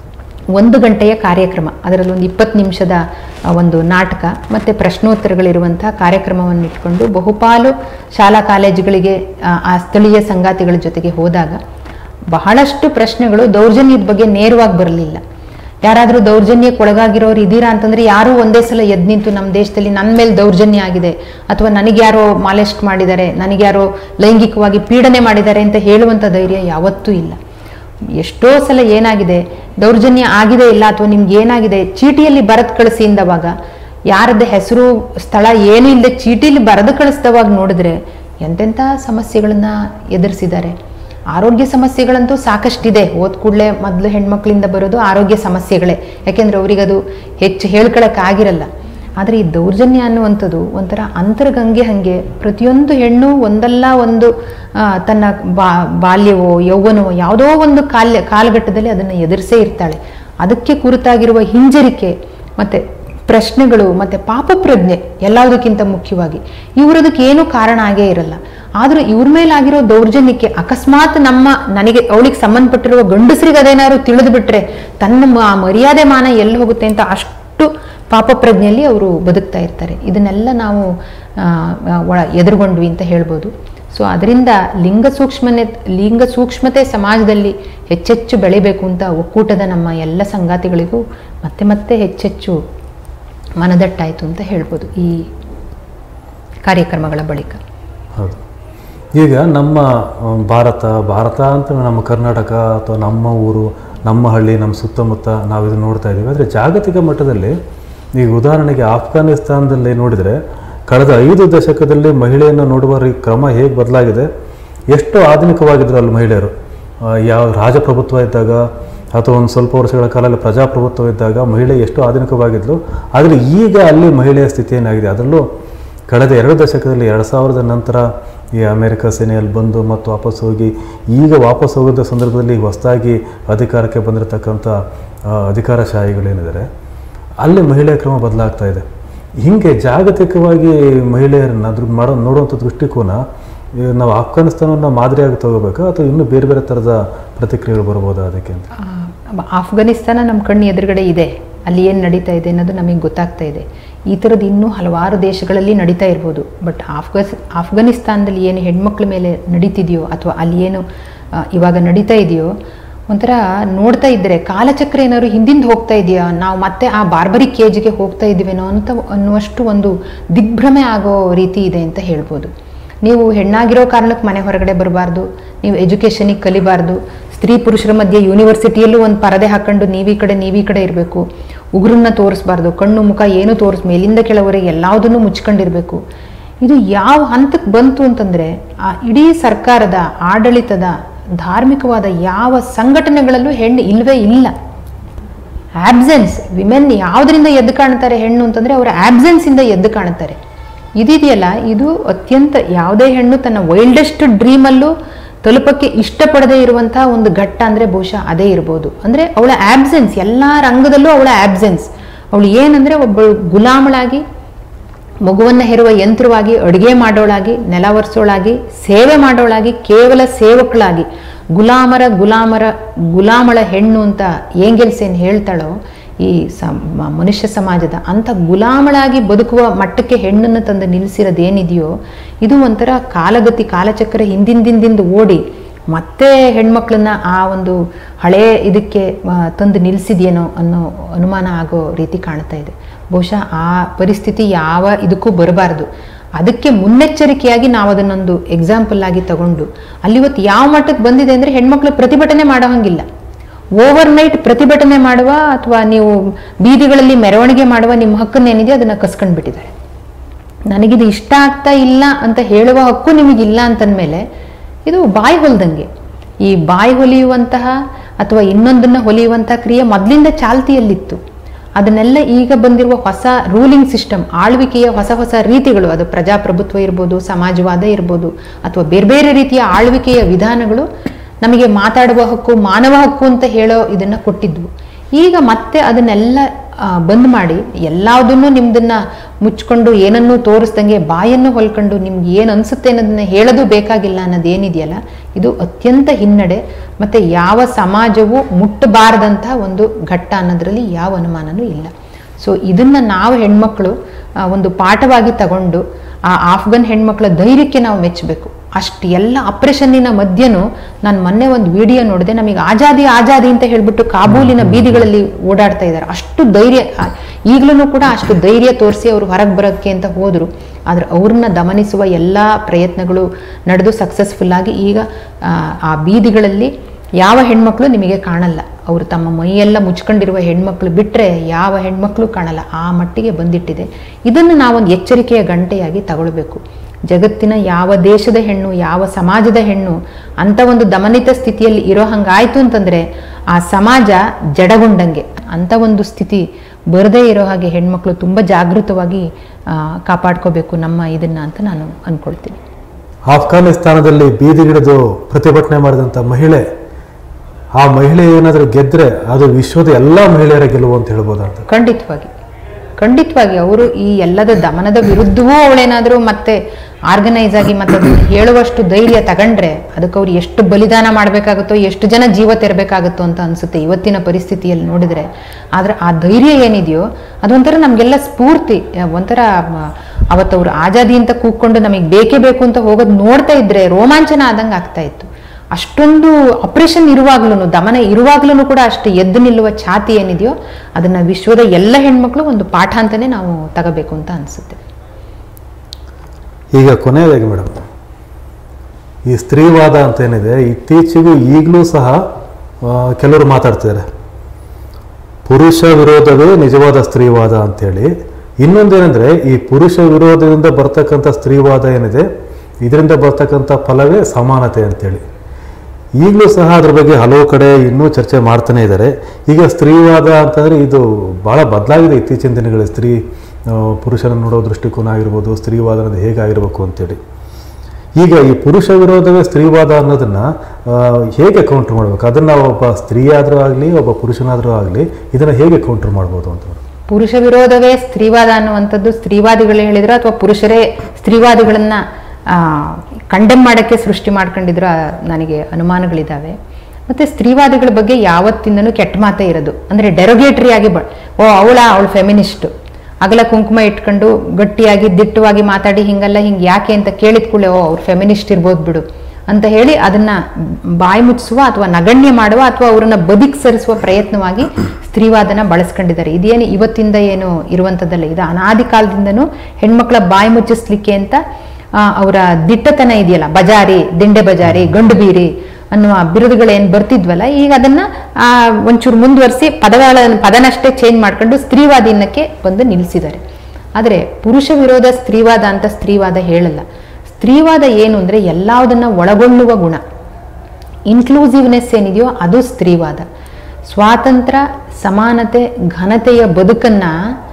ಒಂದು ಗಂಟೆಯ ಕಾರ್ಯಕ್ರಮ ಅದರಲ್ಲಿ ಒಂದು ಇಪ್ಪತ್ತು ನಿಮಿಷದ ಆ, ಒಂದು ನಾಟಕ ಮತ್ತು ಪ್ರಶ್ನೋತ್ತರಗಳಿರುವಂತಹ ಕಾರ್ಯಕ್ರಮವನ್ನು ಇಟ್ಕೊಂಡು ಬಹುಪಾಲು ಶಾಲಾ ಕಾಲೇಜುಗಳಿಗೆ ಆ, ಆ ಸ್ಥಳೀಯ ಸಂಗಾತಿಗಳ ಜೊತೆಗೆ ಹೋದಾಗ ಬಹಳಷ್ಟು ಪ್ರಶ್ನೆಗಳು ದೌರ್ಜನ್ಯದ ಬಗ್ಗೆ ನೇರವಾಗಿ ಬರಲಿಲ್ಲ ಯಾರಾದರೂ ದೌರ್ಜನ್ಯಕ್ಕೆ ಒಳಗಾಗಿರೋರು ಇದ್ದೀರಾ ಅಂತಂದ್ರೆ ಯಾರೂ ಒಂದೇ ಸಲ ಎದ್ದು ನಿಂತು ನಮ್ಮ ದೇಶದಲ್ಲಿ ನನ್ನ ಮೇಲೆ ದೌರ್ಜನ್ಯ ಆಗಿದೆ ಅಥವಾ ನನಗ್ಯಾರೋ ಮಾಲೆಸ್ಟ್ ಮಾಡಿದ್ದಾರೆ ನನಗ್ಯಾರೋ ಲೈಂಗಿಕವಾಗಿ ಪೀಡನೆ ಮಾಡಿದ್ದಾರೆ ಅಂತ ಹೇಳುವಂಥ ಧೈರ್ಯ ಯಾವತ್ತೂ ಇಲ್ಲ ಎಷ್ಟೋ ಸಲ ಏನಾಗಿದೆ ದೌರ್ಜನ್ಯ ಆಗಿದೆ ಇಲ್ಲ ಅಥವಾ ನಿಮ್ಗೆ ಏನಾಗಿದೆ ಚೀಟಿಯಲ್ಲಿ ಬರೆದು ಕಳಿಸಿ ಇಂದವಾಗ ಯಾರದ್ದು ಹೆಸರು ಸ್ಥಳ ಏನೂ ಇಲ್ಲದೆ ಚೀಟಿಲಿ ಬರೆದು ಕಳಿಸ್ದವಾಗ ನೋಡಿದ್ರೆ ಎಂತೆಂಥ ಸಮಸ್ಯೆಗಳನ್ನ ಎದುರಿಸಿದ್ದಾರೆ ಆರೋಗ್ಯ ಸಮಸ್ಯೆಗಳಂತೂ ಸಾಕಷ್ಟಿದೆ ಓದ್ ಕೂಡಲೇ ಮೊದಲು ಹೆಣ್ಮಕ್ಳಿಂದ ಬರೋದು ಆರೋಗ್ಯ ಸಮಸ್ಯೆಗಳೇ ಯಾಕೆಂದ್ರೆ ಅವರಿಗದು ಹೆಚ್ಚು ಹೇಳ್ಕೊಳಕ್ಕಾಗಿರಲ್ಲ ಆದರೆ ಈ ದೌರ್ಜನ್ಯ ಅನ್ನುವಂಥದ್ದು ಒಂಥರ ಅಂತರ್ಗಂಗೆ ಹಾಗೆ ಪ್ರತಿಯೊಂದು ಹೆಣ್ಣು ಒಂದಲ್ಲ ಒಂದು ಆ, ತನ್ನ ಬಾ ಬಾಲ್ಯವೋ ಯೌವನವೋ ಯಾವುದೋ ಒಂದು ಕಾಲ ಕಾಲಘಟ್ಟದಲ್ಲಿ ಅದನ್ನು ಎದುರಿಸೇ ಇರ್ತಾಳೆ ಅದಕ್ಕೆ ಕುರಿತಾಗಿರುವ ಹಿಂಜರಿಕೆ ಮತ್ತು ಪ್ರಶ್ನೆಗಳು ಮತ್ತು ಪಾಪಪ್ರಜ್ಞೆ ಎಲ್ಲದಕ್ಕಿಂತ ಮುಖ್ಯವಾಗಿ ಇವರದಕ್ಕೆ ಏನೂ ಕಾರಣ ಆಗೇ ಇರಲ್ಲ ಆದರೂ ಇವ್ರ ಮೇಲಾಗಿರೋ ದೌರ್ಜನ್ಯಕ್ಕೆ ಅಕಸ್ಮಾತ್ ನಮ್ಮ ನನಗೆ ಅವಳಿಗೆ ಸಂಬಂಧಪಟ್ಟಿರುವ ಗಂಡಸರಿಗೆ ಅದೇನಾದ್ರು ತಿಳಿದು ಬಿಟ್ರೆ ತನ್ನ ಮ- ಮರ್ಯಾದೆ ಮಾನ ಎಲ್ಲಿ ಹೋಗುತ್ತೆ ಅಂತ ಅಷ್ಟು ಪಾಪಪ್ರಜ್ಞೆಯಲ್ಲಿ ಅವರು ಬದುಕ್ತಾ ಇರ್ತಾರೆ ಇದನ್ನೆಲ್ಲ ನಾವು ಆ, ಆ, ಒಳ ಎದುರುಗೊಂಡ್ವಿ ಅಂತ ಹೇಳ್ಬೋದು ಸೊ ಅದರಿಂದ ಲಿಂಗ ಸೂಕ್ಷ್ಮನೆ ಲಿಂಗ ಸೂಕ್ಷ್ಮತೆ ಸಮಾಜದಲ್ಲಿ ಹೆಚ್ಚೆಚ್ಚು ಬೆಳಿಬೇಕು ಅಂತ ಒಕ್ಕೂಟದ ನಮ್ಮ ಎಲ್ಲ ಸಂಗಾತಿಗಳಿಗೂ ಮತ್ತೆ ಮತ್ತೆ ಹೆಚ್ಚೆಚ್ಚು ಮನದಟ್ಟಾಯಿತು ಅಂತ ಹೇಳ್ಬೋದು ಈ ಕಾರ್ಯಕ್ರಮಗಳ ಬಳಿಕ ಹೌದು ಈಗ ನಮ್ಮ ಆ, ಭಾರತ ಭಾರತ ಅಂತ ನಮ್ಮ ಕರ್ನಾಟಕ ಅಥವಾ ನಮ್ಮ ಊರು ನಮ್ಮ ಹಳ್ಳಿ ನಮ್ಮ ಸುತ್ತಮುತ್ತ ನಾವು ಇದು ನೋಡ್ತಾ ಇದ್ದೀವಿ ಆದರೆ ಜಾಗತಿಕ ಮಟ್ಟದಲ್ಲಿ ಈಗ ಉದಾಹರಣೆಗೆ ಆಫ್ಘಾನಿಸ್ತಾನದಲ್ಲಿ ನೋಡಿದರೆ ಕಳೆದ ಐದು ದಶಕದಲ್ಲಿ ಮಹಿಳೆಯನ್ನು ನೋಡುವ ರೀ- ಕ್ರಮ ಹೇಗೆ ಬದಲಾಗಿದೆ ಎಷ್ಟು ಆಧುನಿಕವಾಗಿದ್ದರು ಅಲ್ಲಿ ಮಹಿಳೆಯರು ಆ, ಯಾವ ರಾಜಪ್ರಭುತ್ವ ಇದ್ದಾಗ ಅಥವಾ ಒಂದು ಸ್ವಲ್ಪ ವರ್ಷಗಳ ಕಾಲದಲ್ಲಿ ಪ್ರಜಾಪ್ರಭುತ್ವ ಇದ್ದಾಗ ಮಹಿಳೆ ಎಷ್ಟು ಆಧುನಿಕವಾಗಿದ್ಲು ಆದರೆ ಈಗ ಅಲ್ಲಿ ಮಹಿಳೆಯ ಸ್ಥಿತಿ ಏನಾಗಿದೆ ಅದರಲ್ಲೂ ಕಳೆದ ಎರಡು ದಶಕದಲ್ಲಿ ಎರಡು ಸಾವಿರದ ನಂತರ ಈ ಅಮೆರಿಕ ಸೇನೆಯಲ್ಲಿ ಬಂದು ಮತ್ತು ವಾಪಸ್ ಹೋಗಿ ಈಗ ವಾಪಸ್ ಹೋಗೋದ ಸಂದರ್ಭದಲ್ಲಿ ಹೊಸದಾಗಿ ಅಧಿಕಾರಕ್ಕೆ ಬಂದಿರತಕ್ಕಂಥ ಆ, ಅಧಿಕಾರಶಾಹಿಗಳೇನಿದ್ದಾರೆ ಅಲ್ಲಿ ಮಹಿಳೆಯ ಕ್ರಮ ಬದಲಾಗ್ತಾ ಇದೆ ಹೀಗೆ ಜಾಗತಿಕವಾಗಿ ಮಹಿಳೆಯರನ್ನ ಅದ್ರ ಮಾಡೋ ನೋಡುವಂಥ ದೃಷ್ಟಿಕೋನ ಈ ನಾವು ಆಫ್ಘಾನಿಸ್ತಾನವನ್ನು ಮಾದರಿಯಾಗಿ ತಗೋಬೇಕಾ ಅಥವಾ ಇನ್ನೂ ಬೇರೆ ಬೇರೆ ಥರದ ಪ್ರತಿಕ್ರಿಯೆಗಳು ಬರ್ಬೋದಾ ಅದಕ್ಕೆ ಅಂತ ಆ, ಆಫ್ಘನಿಸ್ತಾನ ನಮ್ಮ ಕಣ್ಣು ಎದುರುಗಡೆ ಇದೆ ಅಲ್ಲಿ ಏನು ನಡೀತಾ ಇದೆ ಅನ್ನೋದು ನಮಗೆ ಗೊತ್ತಾಗ್ತಾ ಇದೆ ಈ ಥರದ್ದು ಇನ್ನೂ ಹಲವಾರು ದೇಶಗಳಲ್ಲಿ ನಡೀತಾ ಇರ್ಬೋದು ಬಟ್ ಆಫ್ಘಸ್ ಆಫ್ಘನಿಸ್ತಾನದಲ್ಲಿ ಏನು ಹೆಣ್ಮಕ್ಳ ಮೇಲೆ ನಡೀತಿದೆಯೋ ಅಥವಾ ಅಲ್ಲಿ ಏನು ಆ, ಇವಾಗ ನಡೀತಾ ಇದೆಯೋ ಒಂಥರ ನೋಡ್ತಾ ಇದ್ದರೆ ಕಾಲಚಕ್ರ ಏನಾದ್ರು ಹಿಂದಿಂದ ಹೋಗ್ತಾ ಇದೆಯಾ ನಾವು ಮತ್ತೆ ಆ ಬಾರ್ಬರಿ ಕೇಜ್ಗೆ ಹೋಗ್ತಾ ಇದ್ದೀವೇನೋ ಅಂತ ಅನ್ನುವಷ್ಟು ಒಂದು ದಿಗ್ಭ್ರಮೆ ಆಗೋ ರೀತಿ ಇದೆ ಅಂತ ಹೇಳ್ಬೋದು ನೀವು ಹೆಣ್ಣಾಗಿರೋ ಕಾರಣಕ್ಕೆ ಮನೆ ಹೊರಗಡೆ ಬರಬಾರ್ದು ನೀವು ಎಜುಕೇಷನಿಗೆ ಕಲಿಬಾರ್ದು ಸ್ತ್ರೀ ಪುರುಷರ ಮಧ್ಯೆ ಯೂನಿವರ್ಸಿಟಿಯಲ್ಲೂ ಒಂದು ಪರದೆ ಹಾಕೊಂಡು ನೀವೀ ಕಡೆ ನೀವೀ ಕಡೆ ಇರಬೇಕು ಉಗುರನ್ನ ತೋರಿಸ್ಬಾರ್ದು ಕಣ್ಣು ಮುಖ ಏನು ತೋರಿಸ್ ಮೇಲಿಂದ ಕೆಳವರೆಗೆ ಎಲ್ಲದನ್ನೂ ಮುಚ್ಕೊಂಡಿರಬೇಕು ಇದು ಯಾವ ಹಂತಕ್ಕೆ ಬಂತು ಅಂತಂದರೆ ಆ ಇಡೀ ಸರ್ಕಾರದ ಆಡಳಿತದ ಧಾರ್ಮಿಕವಾದ ಯಾವ ಸಂಘಟನೆಗಳಲ್ಲೂ ಹೆಣ್ಣು ಇಲ್ಲವೇ ಇಲ್ಲ ಆಬ್ಸೆನ್ಸ್ ವಿಮೆನ್ ಯಾವುದರಿಂದ ಎದ್ದು ಕಾಣ್ತಾರೆ ಹೆಣ್ಣು ಅಂತಂದರೆ ಅವರ ಆಬ್ಸೆನ್ಸಿಂದ ಎದ್ದು ಕಾಣ್ತಾರೆ ಇದಿದೆಯಲ್ಲ ಇದು ಅತ್ಯಂತ ಯಾವುದೇ ಹೆಣ್ಣು ತನ್ನ ವೈಲ್ಡೆಸ್ಟ್ ಡ್ರೀಮಲ್ಲೂ ತಲುಪಕ್ಕೆ ಇಷ್ಟಪಡದೇ ಇರುವಂತಹ ಒಂದು ಘಟ್ಟ ಅಂದರೆ ಬಹುಶಃ ಅದೇ ಇರ್ಬೋದು ಅಂದರೆ ಅವಳ ಆಬ್ಸೆನ್ಸ್ ಎಲ್ಲ ರಂಗದಲ್ಲೂ ಅವಳ ಆಬ್ಸೆನ್ಸ್ ಅವಳು ಏನಂದರೆ ಒಬ್ಬಳು ಗುಲಾಮಳಾಗಿ ಮಗುವನ್ನು ಹೆರುವ ಯಂತ್ರವಾಗಿ ಅಡುಗೆ ಮಾಡೋಳಾಗಿ ನೆಲ ಒರೆಸೋಳಾಗಿ ಸೇವೆ ಮಾಡೋಳಾಗಿ ಕೇವಲ ಸೇವಕಳಾಗಿ ಗುಲಾಮರ ಗುಲಾಮರ ಗುಲಾಮಳ ಹೆಣ್ಣು ಅಂತ ಏಂಗೆಲ್ಸ್ ಏನು ಹೇಳ್ತಾಳೋ ಈ ಸ ಮ- ಮನುಷ್ಯ ಸಮಾಜದ ಅಂಥ ಗುಲಾಮಳಾಗಿ ಬದುಕುವ ಮಟ್ಟಕ್ಕೆ ಹೆಣ್ಣನ್ನು ತಂದು ನಿಲ್ಲಿಸಿರೋದೇನಿದೆಯೋ ಇದು ಒಂಥರ ಕಾಲಗತಿ ಕಾಲಚಕ್ರ ಹಿಂದಿಂದಿಂದಿಂದ ಓಡಿ ಮತ್ತೆ ಹೆಣ್ಮಕ್ಳನ್ನ ಆ ಒಂದು ಹಳೆಯ ಇದಕ್ಕೆ ಆ, ತಂದು ನಿಲ್ಲಿಸಿದೆಯೇನೋ ಅನ್ನೋ ಅನುಮಾನ ಆಗೋ ರೀತಿ ಕಾಣ್ತಾ ಇದೆ ಬಹುಶಃ ಆ ಪರಿಸ್ಥಿತಿ ಯಾವ ಇದಕ್ಕೂ ಬರಬಾರ್ದು ಅದಕ್ಕೆ ಮುನ್ನೆಚ್ಚರಿಕೆಯಾಗಿ ನಾವು ಅದನ್ನೊಂದು ಎಕ್ಸಾಂಪಲ್ ಆಗಿ ತಗೊಂಡು ಅಲ್ಲಿ ಇವತ್ತು ಯಾವ ಮಟ್ಟಕ್ಕೆ ಬಂದಿದೆ ಅಂದರೆ ಹೆಣ್ಮಕ್ಳು ಪ್ರತಿಭಟನೆ ಮಾಡೋ ಹಂಗಿಲ್ಲ ಓವರ್ ನೈಟ್ ಪ್ರತಿಭಟನೆ ಮಾಡುವ ಅಥವಾ ನೀವು ಬೀದಿಗಳಲ್ಲಿ ಮೆರವಣಿಗೆ ಮಾಡುವ ನಿಮ್ಮ ಹಕ್ಕನ್ನೇನಿದೆ ಅದನ್ನು ಕಸ್ಕೊಂಡು ಬಿಟ್ಟಿದ್ದಾರೆ ನನಗಿದು ಇಷ್ಟ ಆಗ್ತಾ ಇಲ್ಲ ಅಂತ ಹೇಳುವ ಹಕ್ಕು ನಿಮಗಿಲ್ಲ ಅಂತಂದಮೇಲೆ ಇದು ಬಾಯಿ ಹೊಲ್ದಂಗೆ ಈ ಬಾಯಿ ಹೊಲಿಯುವಂತಹ ಅಥವಾ ಇನ್ನೊಂದನ್ನ ಹೊಲಿಯುವಂತಹ ಕ್ರಿಯೆ ಮೊದಲಿಂದ ಚಾಲ್ತಿಯಲ್ಲಿತ್ತು ಅದನ್ನೆಲ್ಲ ಈಗ ಬಂದಿರುವ ಹೊಸ ರೂಲಿಂಗ್ ಸಿಸ್ಟಮ್ ಆಳ್ವಿಕೆಯ ಹೊಸ ಹೊಸ ರೀತಿಗಳು ಅದು ಪ್ರಜಾಪ್ರಭುತ್ವ ಇರ್ಬೋದು ಸಮಾಜವಾದ ಇರ್ಬೋದು ಅಥವಾ ಬೇರೆ ಬೇರೆ ರೀತಿಯ ಆಳ್ವಿಕೆಯ ವಿಧಾನಗಳು ನಮಗೆ ಮಾತಾಡುವ ಹಕ್ಕು ಮಾನವ ಹಕ್ಕು ಅಂತ ಹೇಳೋ ಇದನ್ನ ಕೊಟ್ಟಿದ್ವು ಈಗ ಮತ್ತೆ ಅದನ್ನೆಲ್ಲ ಆ, ಬಂದ್ ಮಾಡಿ ಎಲ್ಲದನ್ನೂ ನಿಮ್ದನ್ನ ಮುಚ್ಕೊಂಡು ಏನನ್ನೂ ತೋರಿಸ್ದಂಗೆ ಬಾಯನ್ನು ಹೊಲ್ಕೊಂಡು ನಿಮ್ಗೆ ಏನು ಅನ್ಸುತ್ತೆ ಅನ್ನೋದನ್ನ ಹೇಳೋದು ಬೇಕಾಗಿಲ್ಲ ಅನ್ನೋದು ಏನಿದೆಯಲ್ಲ ಇದು ಅತ್ಯಂತ ಹಿನ್ನಡೆ ಮತ್ತೆ ಯಾವ ಸಮಾಜವು ಮುಟ್ಟಬಾರದಂಥ ಒಂದು ಘಟ್ಟ ಅನ್ನೋದ್ರಲ್ಲಿ ಯಾವ ಅನುಮಾನನೂ ಇಲ್ಲ ಸೊ ಇದನ್ನ ನಾವು ಹೆಣ್ಮಕ್ಳು ಆ, ಒಂದು ಪಾಠವಾಗಿ ತಗೊಂಡು ಆ ಆಫ್ಘನ್ ಹೆಣ್ಮಕ್ಳ ಧೈರ್ಯಕ್ಕೆ ನಾವು ಮೆಚ್ಚಬೇಕು ಅಷ್ಟು ಎಲ್ಲ ಅಪ್ರೆಷನ್ನಿನ ಮಧ್ಯನೂ ನಾನು ಮೊನ್ನೆ ಒಂದು ವಿಡಿಯೋ ನೋಡಿದೆ ನಮಗೆ ಆಜಾದಿ ಆಜಾದಿ ಅಂತ ಹೇಳ್ಬಿಟ್ಟು ಕಾಬೂಲಿನ ಬೀದಿಗಳಲ್ಲಿ ಓಡಾಡ್ತಾ ಇದ್ದಾರೆ ಅಷ್ಟು ಧೈರ್ಯ ಈಗಲೂ ಕೂಡ ಅಷ್ಟು ಧೈರ್ಯ ತೋರಿಸಿ ಅವರು ಹೊರಗೆ ಬರೋಕ್ಕೆ ಅಂತ ಹೋದರು ಆದರೆ ಅವ್ರನ್ನ ದಮನಿಸುವ ಎಲ್ಲ ಪ್ರಯತ್ನಗಳು ನಡೆದು ಸಕ್ಸಸ್ಫುಲ್ ಆಗಿ ಈಗ ಆ, ಆ ಬೀದಿಗಳಲ್ಲಿ ಯಾವ ಹೆಣ್ಮಕ್ಳು ನಿಮಗೆ ಕಾಣಲ್ಲ ಅವರು ತಮ್ಮ ಮೈಯೆಲ್ಲ ಮುಚ್ಕೊಂಡಿರುವ ಹೆಣ್ಮಕ್ಳು ಬಿಟ್ಟರೆ ಯಾವ ಹೆಣ್ಮಕ್ಳು ಕಾಣಲ್ಲ ಆ ಮಟ್ಟಿಗೆ ಬಂದಿಟ್ಟಿದೆ ಇದನ್ನು ನಾವೊಂದು ಎಚ್ಚರಿಕೆಯ ಗಂಟೆಯಾಗಿ ತಗೊಳ್ಬೇಕು ಜಗತ್ತಿನ ಯಾವ ದೇಶದ ಹೆಣ್ಣು ಯಾವ ಸಮಾಜದ ಹೆಣ್ಣು ಅಂಥ ಒಂದು ದಮನಿತ ಸ್ಥಿತಿಯಲ್ಲಿ ಇರೋ ಹಂಗಾಯ್ತು ಅಂತಂದರೆ ಆ ಸಮಾಜ ಜಡಗೊಂಡಂಗೆ ಅಂಥ ಒಂದು ಸ್ಥಿತಿ ಬರದೇ ಇರೋ ಹಾಗೆ ಹೆಣ್ಮಕ್ಳು ತುಂಬ ಜಾಗೃತವಾಗಿ ಆ, ಕಾಪಾಡ್ಕೋಬೇಕು ನಮ್ಮ ಇದನ್ನ ಅಂತ ನಾನು ಅಂದ್ಕೊಳ್ತೀನಿ ಆಫ್ಘಾನಿಸ್ತಾನದಲ್ಲಿ ಬೀದಿಗಿಡಿದು ಪ್ರತಿಭಟನೆ ಮಾಡಿದಂಥ ಮಹಿಳೆ ಆ ಮಹಿಳೆ ಏನಾದರೂ ಗೆದ್ರೆ ಅದು ವಿಶ್ವದ ಎಲ್ಲ ಮಹಿಳೆಯರ ಗೆಲುವು ಅಂತ ಹೇಳ್ಬೋದಾ ಅಂತ ಖಂಡಿತವಾಗಿ ಖಂಡಿತವಾಗಿ ಅವರು ಈ ಎಲ್ಲದ ದಮನದ ವಿರುದ್ಧವೂ ಅವಳೇನಾದರೂ ಮತ್ತೆ ಆರ್ಗನೈಸ್ ಆಗಿ ಮತ್ತೆ ಅದನ್ನ ಹೇಳುವಷ್ಟು ಧೈರ್ಯ ತಗೊಂಡ್ರೆ ಅದಕ್ಕೆ ಅವ್ರು ಎಷ್ಟು ಬಲಿದಾನ ಮಾಡಬೇಕಾಗುತ್ತೋ ಎಷ್ಟು ಜನ ಜೀವ ತೆರಬೇಕಾಗುತ್ತೋ ಅಂತ ಅನ್ಸುತ್ತೆ ಇವತ್ತಿನ ಪರಿಸ್ಥಿತಿಯಲ್ಲಿ ನೋಡಿದ್ರೆ ಆದ್ರೆ ಆ ಧೈರ್ಯ ಏನಿದೆಯೋ ಅದೊಂಥರ ನಮಗೆಲ್ಲ ಸ್ಫೂರ್ತಿ ಆ, ಒಂಥರ ಮ- ಅವತ್ತು ಅವ್ರು ಆಜಾದಿ ಅಂತ ಕೂತ್ಕೊಂಡು ನಮಗೆ ಬೇಕೇ ಬೇಕು ಅಂತ ಹೋಗೋದು ನೋಡ್ತಾ ಇದ್ರೆ ರೋಮಾಂಚನ ಆದಂಗೆ ಆಗ್ತಾ ಇತ್ತು ಅಷ್ಟೊಂದು ಆಪರೇಷನ್ ಇರುವಾಗ್ಲೂ ದಮನ ಇರುವಾಗ್ಲೂ ಕೂಡ ಅಷ್ಟು ಎದ್ದು ನಿಲ್ಲುವ ಛಾತಿ ಏನಿದೆಯೋ ಅದನ್ನ ವಿಶ್ವದ ಎಲ್ಲ ಹೆಣ್ಮಕ್ಳು ಒಂದು ಪಾಠ ಅಂತಾನೆ ನಾವು ತಗೋಬೇಕು ಅಂತ ಅನಿಸುತ್ತೆ ಈಗ ಕೊನೆಯದಾಗಿ ಮೇಡಮ್ ಈ ಸ್ತ್ರೀವಾದ ಅಂತ ಏನಿದೆ ಇತ್ತೀಚೆಗೂ ಈಗಲೂ ಸಹ ಆ, ಕೆಲವರು ಮಾತಾಡ್ತಿದ್ದಾರೆ ಪುರುಷ ವಿರೋಧವೇ ನಿಜವಾದ ಸ್ತ್ರೀವಾದ ಅಂತೇಳಿ ಇನ್ನೊಂದೇನೆಂದರೆ ಈ ಪುರುಷ ವಿರೋಧದಿಂದ ಬರ್ತಕ್ಕಂಥ ಸ್ತ್ರೀವಾದ ಏನಿದೆ ಇದರಿಂದ ಬರ್ತಕ್ಕಂಥ ಫಲವೇ ಸಮಾನತೆ ಅಂತೇಳಿ ಈಗಲೂ ಸಹ ಅದ್ರ ಬಗ್ಗೆ ಹಲವು ಕಡೆ ಇನ್ನೂ ಚರ್ಚೆ ಮಾಡ್ತಾನೆ ಇದ್ದಾರೆ ಈಗ ಸ್ತ್ರೀವಾದ ಅಂತಂದರೆ ಇದು ಭಾಳ ಬದಲಾಗಿದೆ ಇತ್ತೀಚಿನ ದಿನಗಳಲ್ಲಿ ಸ್ತ್ರೀ ಆ, ಪುರುಷನ ನೋಡೋ ದೃಷ್ಟಿಕೋನ ಆಗಿರ್ಬೋದು ಸ್ತ್ರೀವಾದ ಅನ್ನೋದು ಹೇಗಾಗಿರ್ಬೇಕು ಅಂತೇಳಿ ಈಗ ಈ ಪುರುಷ ವಿರೋಧವೇ ಸ್ತ್ರೀವಾದ ಅನ್ನೋದನ್ನ ಆ, ಹೇಗೆ ಕೌಂಟರ್ ಮಾಡಬೇಕು ಅದನ್ನ ಒಬ್ಬ ಸ್ತ್ರೀ ಆದರೂ ಆಗಲಿ ಒಬ್ಬ ಪುರುಷನಾದರೂ ಆಗಲಿ ಇದನ್ನ ಹೇಗೆ ಕೌಂಟರ್ ಮಾಡ್ಬೋದು ಅಂತ ಪುರುಷ ವಿರೋಧವೇ ಸ್ತ್ರೀವಾದ ಅನ್ನುವಂಥದ್ದು ಸ್ತ್ರೀವಾದಿಗಳು ಹೇಳಿದ್ರು ಅಥವಾ ಪುರುಷರೇ ಸ್ತ್ರೀವಾದಿಗಳನ್ನ ಕಂಡೆಮ್ ಮಾಡೋಕ್ಕೆ ಸೃಷ್ಟಿ ಮಾಡ್ಕೊಂಡಿದ್ರು ಆ, ನನಗೆ ಅನುಮಾನಗಳಿದ್ದಾವೆ ಮತ್ತೆ ಸ್ತ್ರೀವಾದಿಗಳ ಬಗ್ಗೆ ಯಾವತ್ತಿಂದನೂ ಕೆಟ್ಟ ಮಾತೇ ಇರೋದು ಅಂದ್ರೆ ಡೆರೋಗೇಟರಿ ಆಗಿ ಬ ಓ ಅವಳ ಅವಳು ಫೆಮಿನಿಸ್ಟ್ ಅಗಲ ಕುಂಕುಮ ಇಟ್ಕೊಂಡು ಗಟ್ಟಿಯಾಗಿ ದಿಟ್ಟವಾಗಿ ಮಾತಾಡಿ ಹಿಂಗಲ್ಲ ಹಿಂಗೆ ಯಾಕೆ ಅಂತ ಕೇಳಿದ ಕೂಡಲೇ ಓ ಅವ್ರು ಫೆಮಿನಿಸ್ಟ್ ಇರ್ಬೋದು ಬಿಡು ಅಂತ ಹೇಳಿ ಅದನ್ನ ಬಾಯಿ ಮುಚ್ಚಿಸುವ ಅಥವಾ ನಗಣ್ಯ ಮಾಡುವ ಅಥವಾ ಅವರನ್ನ ಬದುಕಿಸರಿಸುವ ಪ್ರಯತ್ನವಾಗಿ ಸ್ತ್ರೀವಾದನ ಬಳಸ್ಕೊಂಡಿದ್ದಾರೆ ಇದೇನು ಇವತ್ತಿಂದ ಏನು ಇರುವಂಥದ್ದಲ್ಲ ಇದು ಅನಾದಿ ಕಾಲದಿಂದನೂ ಹೆಣ್ಮಕ್ಳ ಬಾಯಿ ಮುಚ್ಚಿಸ್ಲಿಕ್ಕೆ ಅಂತ ಆ, ಅವರ ದಿಟ್ಟತನ ಇದೆಯಲ್ಲ ಬಜಾರಿ ದಿಂಡೆ ಬಜಾರಿ ಗಂಡು ಬೀರಿ ಅನ್ನುವ ಬಿರುದುಗಳೇನು ಬರ್ತಿದ್ವಲ್ಲ ಈಗ ಅದನ್ನ ಆ, ಒಂಚೂರು ಮುಂದುವರಿಸಿ ಪದಗಳ ಪದನಷ್ಟೇ ಚೇಂಜ್ ಮಾಡ್ಕೊಂಡು ಸ್ತ್ರೀವಾದಿನಕ್ಕೆ ಬಂದು ನಿಲ್ಲಿಸಿದ್ದಾರೆ ಆದರೆ ಪುರುಷ ವಿರೋಧ ಸ್ತ್ರೀವಾದ ಅಂತ ಸ್ತ್ರೀವಾದ ಹೇಳಲ್ಲ ಸ್ತ್ರೀವಾದ ಏನು ಅಂದರೆ ಎಲ್ಲದನ್ನ ಒಳಗೊಳ್ಳುವ ಗುಣ ಇನ್ಕ್ಲೂಸಿವ್ನೆಸ್ ಏನಿದೆಯೋ ಅದು ಸ್ತ್ರೀವಾದ ಸ್ವಾತಂತ್ರ್ಯ ಸಮಾನತೆ ಘನತೆಯ ಬದುಕನ್ನ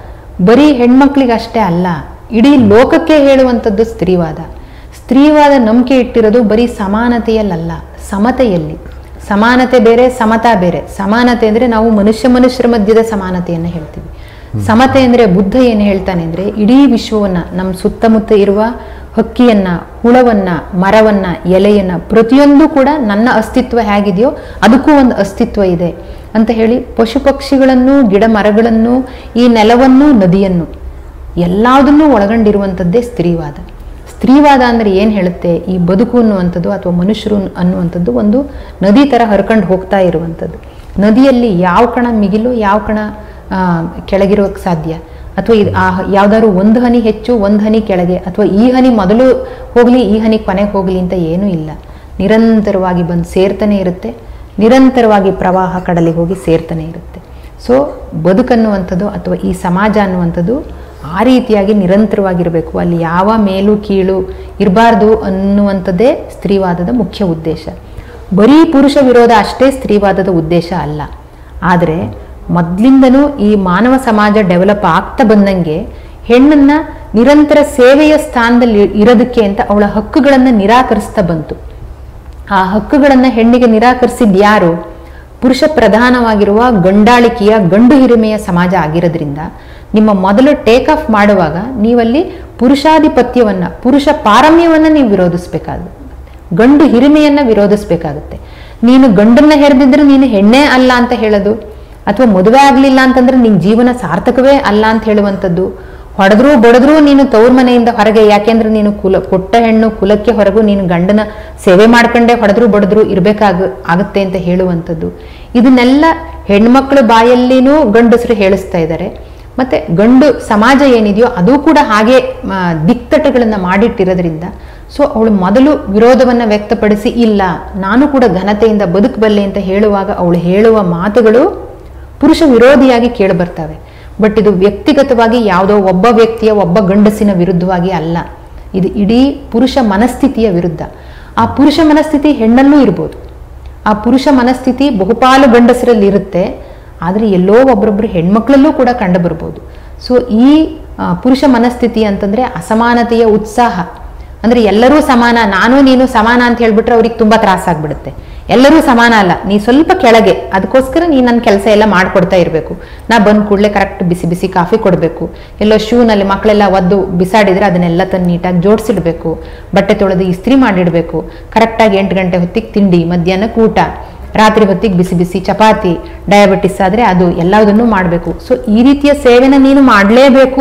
ಬರೀ ಹೆಣ್ಮಕ್ಳಿಗಷ್ಟೇ ಅಲ್ಲ ಇಡೀ ಲೋಕಕ್ಕೆ ಹೇಳುವಂಥದ್ದು ಸ್ತ್ರೀವಾದ ಸ್ತ್ರೀವಾದ ನಂಬಿಕೆ ಇಟ್ಟಿರೋದು ಬರೀ ಸಮಾನತೆಯಲ್ಲಲ್ಲ ಸಮತೆಯಲ್ಲಿ ಸಮಾನತೆ ಬೇರೆ ಸಮತಾ ಬೇರೆ ಸಮಾನತೆ ಅಂದರೆ ನಾವು ಮನುಷ್ಯ ಮನುಷ್ಯರ ಮಧ್ಯದ ಸಮಾನತೆಯನ್ನು ಹೇಳ್ತೀವಿ ಸಮತೆ ಅಂದರೆ ಬುದ್ಧ ಏನು ಹೇಳ್ತಾನೆ ಅಂದರೆ ಇಡೀ ವಿಶ್ವವನ್ನ ನಮ್ಮ ಸುತ್ತಮುತ್ತ ಇರುವ ಹಕ್ಕಿಯನ್ನ ಹುಳವನ್ನ ಮರವನ್ನ ಎಲೆಯನ್ನ ಪ್ರತಿಯೊಂದು ಕೂಡ ನನ್ನ ಅಸ್ತಿತ್ವ ಹೇಗಿದೆಯೋ ಅದಕ್ಕೂ ಒಂದು ಅಸ್ತಿತ್ವ ಇದೆ ಅಂತ ಹೇಳಿ ಪಶು ಪಕ್ಷಿಗಳನ್ನು ಗಿಡ ಮರಗಳನ್ನು ಈ ನೆಲವನ್ನು ನದಿಯನ್ನು ಎಲ್ಲದನ್ನೂ ಒಳಗೊಂಡಿರುವಂಥದ್ದೇ ಸ್ತ್ರೀವಾದ ಸ್ತ್ರೀವಾದ ಅಂದರೆ ಏನು ಹೇಳುತ್ತೆ ಈ ಬದುಕು ಅನ್ನುವಂಥದ್ದು ಅಥವಾ ಮನುಷ್ಯರು ಅನ್ನುವಂಥದ್ದು ಒಂದು ನದಿ ಥರ ಹರ್ಕೊಂಡು ಹೋಗ್ತಾ ಇರುವಂಥದ್ದು ನದಿಯಲ್ಲಿ ಯಾವ ಕಣ ಮಿಗಿಲು ಯಾವ ಕಣ ಆ, ಕೆಳಗಿರೋಕ್ಕೆ ಸಾಧ್ಯ ಅಥವಾ ಇದು ಆ ಯಾವ್ದಾದ್ರು ಒಂದು ಹನಿ ಹೆಚ್ಚು ಒಂದು ಹನಿ ಕೆಳಗೆ ಅಥವಾ ಈ ಹನಿ ಮೊದಲು ಹೋಗಲಿ ಈ ಹನಿ ಕೊನೆಗೆ ಹೋಗಲಿ ಅಂತ ಏನೂ ಇಲ್ಲ ನಿರಂತರವಾಗಿ ಬಂದು ಸೇರ್ತಾನೆ ಇರುತ್ತೆ ನಿರಂತರವಾಗಿ ಪ್ರವಾಹ ಕಡಲಿಗೆ ಹೋಗಿ ಸೇರ್ತಾನೆ ಇರುತ್ತೆ ಸೊ ಬದುಕನ್ನುವಂಥದ್ದು ಅಥವಾ ಈ ಸಮಾಜ ಅನ್ನುವಂಥದ್ದು ಆ ರೀತಿಯಾಗಿ ನಿರಂತರವಾಗಿರಬೇಕು ಅಲ್ಲಿ ಯಾವ ಮೇಲು ಕೀಳು ಇರಬಾರ್ದು ಅನ್ನುವಂಥದ್ದೇ ಸ್ತ್ರೀವಾದದ ಮುಖ್ಯ ಉದ್ದೇಶ ಬರೀ ಪುರುಷ ವಿರೋಧ ಅಷ್ಟೇ ಸ್ತ್ರೀವಾದದ ಉದ್ದೇಶ ಅಲ್ಲ ಆದರೆ ಮೊದಲಿಂದನೂ ಈ ಮಾನವ ಸಮಾಜ ಡೆವಲಪ್ ಆಗ್ತಾ ಬಂದಂಗೆ ಹೆಣ್ಣನ್ನ ನಿರಂತರ ಸೇವೆಯ ಸ್ಥಾನದಲ್ಲಿ ಇರೋದಕ್ಕೆ ಅಂತ ಅವಳ ಹಕ್ಕುಗಳನ್ನು ನಿರಾಕರಿಸ್ತಾ ಬಂತು ಆ ಹಕ್ಕುಗಳನ್ನು ಹೆಣ್ಣಿಗೆ ನಿರಾಕರಿಸಿದ ಯಾರು ಪುರುಷ ಪ್ರಧಾನವಾಗಿರುವ ಗಂಡಾಳಿಕೆಯ ಗಂಡು ಹಿರಿಮೆಯ ಸಮಾಜ ಆಗಿರೋದ್ರಿಂದ ನಿಮ್ಮ ಮೊದಲು ಟೇಕ್ ಆಫ್ ಮಾಡುವಾಗ ನೀವಲ್ಲಿ ಪುರುಷಾಧಿಪತ್ಯವನ್ನ ಪುರುಷ ಪಾರಮ್ಯವನ್ನ ನೀವು ವಿರೋಧಿಸ್ಬೇಕಾಗುತ್ತೆ ಗಂಡು ಹಿರಿಮೆಯನ್ನ ವಿರೋಧಿಸ್ಬೇಕಾಗುತ್ತೆ ನೀನು ಗಂಡನ್ನ ಹೆರೆದಿದ್ರೆ ನೀನು ಹೆಣ್ಣೇ ಅಲ್ಲ ಅಂತ ಹೇಳೋದು ಅಥವಾ ಮದುವೆ ಆಗ್ಲಿಲ್ಲ ಅಂತಂದ್ರೆ ನಿನ್ ಜೀವನ ಸಾರ್ಥಕವೇ ಅಲ್ಲ ಅಂತ ಹೇಳುವಂಥದ್ದು ಹೊಡೆದ್ರೂ ಬಡದ್ರೂ ನೀನು ತವ್ರ ಮನೆಯಿಂದ ಹೊರಗೆ ಯಾಕೆಂದ್ರೆ ನೀನು ಕುಲ ಕೊಟ್ಟ ಹೆಣ್ಣು ಕುಲಕ್ಕೆ ಹೊರಗೂ ನೀನು ಗಂಡನ ಸೇವೆ ಮಾಡ್ಕೊಂಡೇ ಹೊಡೆದ್ರೂ ಬಡದ್ರೂ ಇರ್ಬೇಕಾಗ ಆಗುತ್ತೆ ಅಂತ ಹೇಳುವಂಥದ್ದು ಇದನ್ನೆಲ್ಲ ಹೆಣ್ಮಕ್ಳ ಬಾಯಲ್ಲಿನೂ ಗಂಡಸರು ಹೇಳಿಸ್ತಾ ಇದ್ದಾರೆ ಮತ್ತೆ ಗಂಡು ಸಮಾಜ ಏನಿದೆಯೋ ಅದು ಕೂಡ ಹಾಗೆ ಆ, ದಿಕ್ತಟಗಳನ್ನ ಮಾಡಿಟ್ಟಿರೋದ್ರಿಂದ ಸೊ ಅವಳು ಮೊದಲು ವಿರೋಧವನ್ನ ವ್ಯಕ್ತಪಡಿಸಿ ಇಲ್ಲ ನಾನು ಕೂಡ ಘನತೆಯಿಂದ ಬದುಕಬಲ್ಲೆ ಅಂತ ಹೇಳುವಾಗ ಅವಳು ಹೇಳುವ ಮಾತುಗಳು ಪುರುಷ ವಿರೋಧಿಯಾಗಿ ಕೇಳಿಬರ್ತವೆ ಬಟ್ ಇದು ವ್ಯಕ್ತಿಗತವಾಗಿ ಯಾವುದೋ ಒಬ್ಬ ವ್ಯಕ್ತಿಯ ಒಬ್ಬ ಗಂಡಸಿನ ವಿರುದ್ಧವಾಗಿ ಅಲ್ಲ ಇದು ಇಡೀ ಪುರುಷ ಮನಸ್ಥಿತಿಯ ವಿರುದ್ಧ ಆ ಪುರುಷ ಮನಸ್ಥಿತಿ ಹೆಣ್ಣಲ್ಲೂ ಇರ್ಬೋದು ಆ ಪುರುಷ ಮನಸ್ಥಿತಿ ಬಹುಪಾಲು ಗಂಡಸರಲ್ಲಿ ಇರುತ್ತೆ ಆದರೆ ಎಲ್ಲೋ ಒಬ್ಬರೊಬ್ಬರು ಹೆಣ್ಮಕ್ಳಲ್ಲೂ ಕೂಡ ಕಂಡು ಬರ್ಬೋದು ಸೊ ಈ ಆ, ಪುರುಷ ಮನಸ್ಥಿತಿ ಅಂತಂದ್ರೆ ಅಸಮಾನತೆಯ ಉತ್ಸಾಹ ಅಂದ್ರೆ ಎಲ್ಲರೂ ಸಮಾನ ನಾನು ನೀನು ಸಮಾನ ಅಂತ ಹೇಳ್ಬಿಟ್ರೆ ಅವ್ರಿಗೆ ತುಂಬಾ ತ್ರಾಸಾಗ್ಬಿಡುತ್ತೆ ಎಲ್ಲರೂ ಸಮಾನ ಅಲ್ಲ ನೀ ಸ್ವಲ್ಪ ಕೆಳಗೆ ಅದಕ್ಕೋಸ್ಕರ ನೀ ನನ್ನ ಕೆಲಸ ಎಲ್ಲ ಮಾಡ್ಕೊಡ್ತಾ ಇರಬೇಕು ನಾ ಬಂದ್ ಕೂಡಲೇ ಕರೆಕ್ಟ್ ಬಿಸಿ ಬಿಸಿ ಕಾಫಿ ಕೊಡಬೇಕು ಎಲ್ಲೋ ಶೂನಲ್ಲಿ ಮಕ್ಕಳೆಲ್ಲ ಒದ್ದು ಬಿಸಾಡಿದ್ರೆ ಅದನ್ನೆಲ್ಲ ತಂದು ನೀಟಾಗಿ ಜೋಡಿಸಿಡ್ಬೇಕು ಬಟ್ಟೆ ತೊಳೆದು ಇಸ್ತ್ರಿ ಮಾಡಿಡಬೇಕು ಕರೆಕ್ಟಾಗಿ ಎಂಟು ಗಂಟೆ ಹೊತ್ತಿಗೆ ತಿಂಡಿ ಮಧ್ಯಾಹ್ನಕ್ಕೆ ಊಟ ರಾತ್ರಿ ಹೊತ್ತಿಗೆ ಬಿಸಿ ಬಿಸಿ ಚಪಾತಿ ಡಯಾಬಿಟಿಸ್ ಆದರೆ ಅದು ಎಲ್ಲದನ್ನೂ ಮಾಡಬೇಕು ಸೊ ಈ ರೀತಿಯ ಸೇವೆನ ನೀನು ಮಾಡಲೇಬೇಕು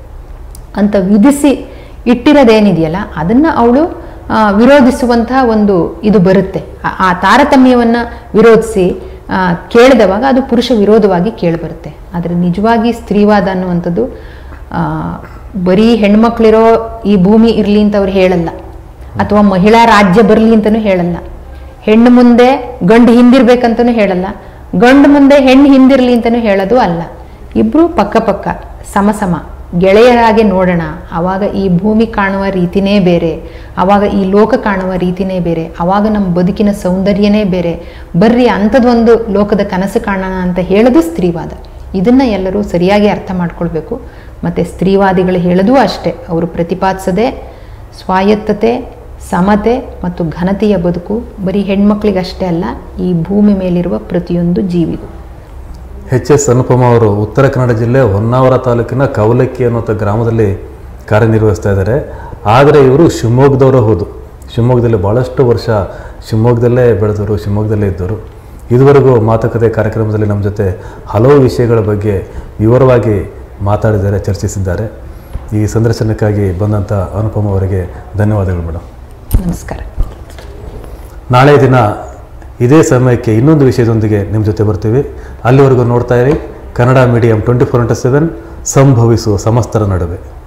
ಅಂತ ವಿಧಿಸಿ ಇಟ್ಟಿರೋದೇನಿದೆಯಲ್ಲ ಅದನ್ನ ಅವಳು ವಿರೋಧಿಸುವಂತಹ ಒಂದು ಇದು ಬರುತ್ತೆ ಆ- ಆ ತಾರತಮ್ಯವನ್ನ ವಿರೋಧಿಸಿ ಆ, ಕೇಳಿದವಾಗ ಅದು ಪುರುಷ ವಿರೋಧವಾಗಿ ಕೇಳಿಬರುತ್ತೆ ಆದರೆ ನಿಜವಾಗಿ ಸ್ತ್ರೀವಾದ ಅನ್ನುವಂಥದ್ದು ಆ, ಬರೀ ಹೆಣ್ಮಕ್ಳಿರೋ ಈ ಭೂಮಿ ಇರಲಿ ಅಂತ ಅವ್ರು ಹೇಳಲ್ಲ ಅಥವಾ ಮಹಿಳಾ ರಾಜ್ಯ ಬರಲಿ ಅಂತಲೂ ಹೇಳಲ್ಲ ಹೆಣ್ಣು ಮುಂದೆ ಗಂಡು ಹಿಂದಿರ್ಬೇಕಂತನೂ ಹೇಳಲ್ಲ ಗಂಡು ಮುಂದೆ ಹೆಣ್ಣು ಹಿಂದಿರ್ಲಿ ಅಂತನೂ ಹೇಳೋದು ಅಲ್ಲ ಇಬ್ರು ಪಕ್ಕ ಪಕ್ಕ ಸಮ ಸಮ ಗೆಳೆಯರಾಗೆ ನೋಡೋಣ ಆವಾಗ ಈ ಭೂಮಿ ಕಾಣುವ ರೀತಿನೇ ಬೇರೆ ಆವಾಗ ಈ ಲೋಕ ಕಾಣುವ ರೀತಿನೇ ಬೇರೆ ಆವಾಗ ನಮ್ಮ ಬದುಕಿನ ಸೌಂದರ್ಯನೇ ಬೇರೆ ಬರ್ರಿ ಅಂಥದ್ದೊಂದು ಲೋಕದ ಕನಸು ಕಾಣೋಣ ಅಂತ ಹೇಳೋದು ಸ್ತ್ರೀವಾದ ಇದನ್ನ ಎಲ್ಲರೂ ಸರಿಯಾಗಿ ಅರ್ಥ ಮಾಡ್ಕೊಳ್ಬೇಕು ಮತ್ತೆ ಸ್ತ್ರೀವಾದಿಗಳು ಹೇಳೋದು ಅಷ್ಟೇ ಅವರು ಪ್ರತಿಪಾದಿಸದೆ ಸ್ವಾಯತ್ತತೆ ಸಮತೆ ಮತ್ತು ಘನತೆಯ ಬದುಕು ಬರೀ ಹೆಣ್ಮಕ್ಳಿಗಷ್ಟೇ ಅಲ್ಲ ಈ ಭೂಮಿ ಮೇಲಿರುವ ಪ್ರತಿಯೊಂದು ಜೀವಿಗೂ ಎಚ್ ಎಸ್ ಅನುಪಮ ಅವರು ಉತ್ತರ ಕನ್ನಡ ಜಿಲ್ಲೆ ಹೊನ್ನಾವರ ತಾಲೂಕಿನ ಕವಲಕ್ಕಿ ಅನ್ನುವಂಥ ಗ್ರಾಮದಲ್ಲಿ ಕಾರ್ಯನಿರ್ವಹಿಸ್ತಾ ಇದ್ದಾರೆ ಆದರೆ ಇವರು ಶಿವಮೊಗ್ಗದವರು ಹೌದು ಶಿವಮೊಗ್ಗದಲ್ಲಿ ಭಾಳಷ್ಟು ವರ್ಷ ಶಿವಮೊಗ್ಗದಲ್ಲೇ ಬೆಳೆದವರು ಶಿವಮೊಗ್ಗದಲ್ಲೇ ಇದ್ದರು ಇದುವರೆಗೂ ಮಾತುಕತೆ ಕಾರ್ಯಕ್ರಮದಲ್ಲಿ ನಮ್ಮ ಜೊತೆ ಹಲವು ವಿಷಯಗಳ ಬಗ್ಗೆ ವಿವರವಾಗಿ ಮಾತಾಡಿದ್ದಾರೆ ಚರ್ಚಿಸಿದ್ದಾರೆ ಈ ಸಂದರ್ಶನಕ್ಕಾಗಿ ಬಂದಂಥ ಅನುಪಮ ಅವರಿಗೆ ಧನ್ಯವಾದಗಳು ಮೇಡಮ್ ನಮಸ್ಕಾರ ನಾಳೆ ದಿನ ಇದೇ ಸಮಯಕ್ಕೆ ಇನ್ನೊಂದು ವಿಷಯದೊಂದಿಗೆ ನಿಮ್ಮ ಜೊತೆ ಬರ್ತೀವಿ ಅಲ್ಲಿವರೆಗೂ ನೋಡ್ತಾ ಇರಿ Kannada medium twenty four into seven ಸಂಭವಿಸುವ ಸಮಸ್ತರ ನಡುವೆ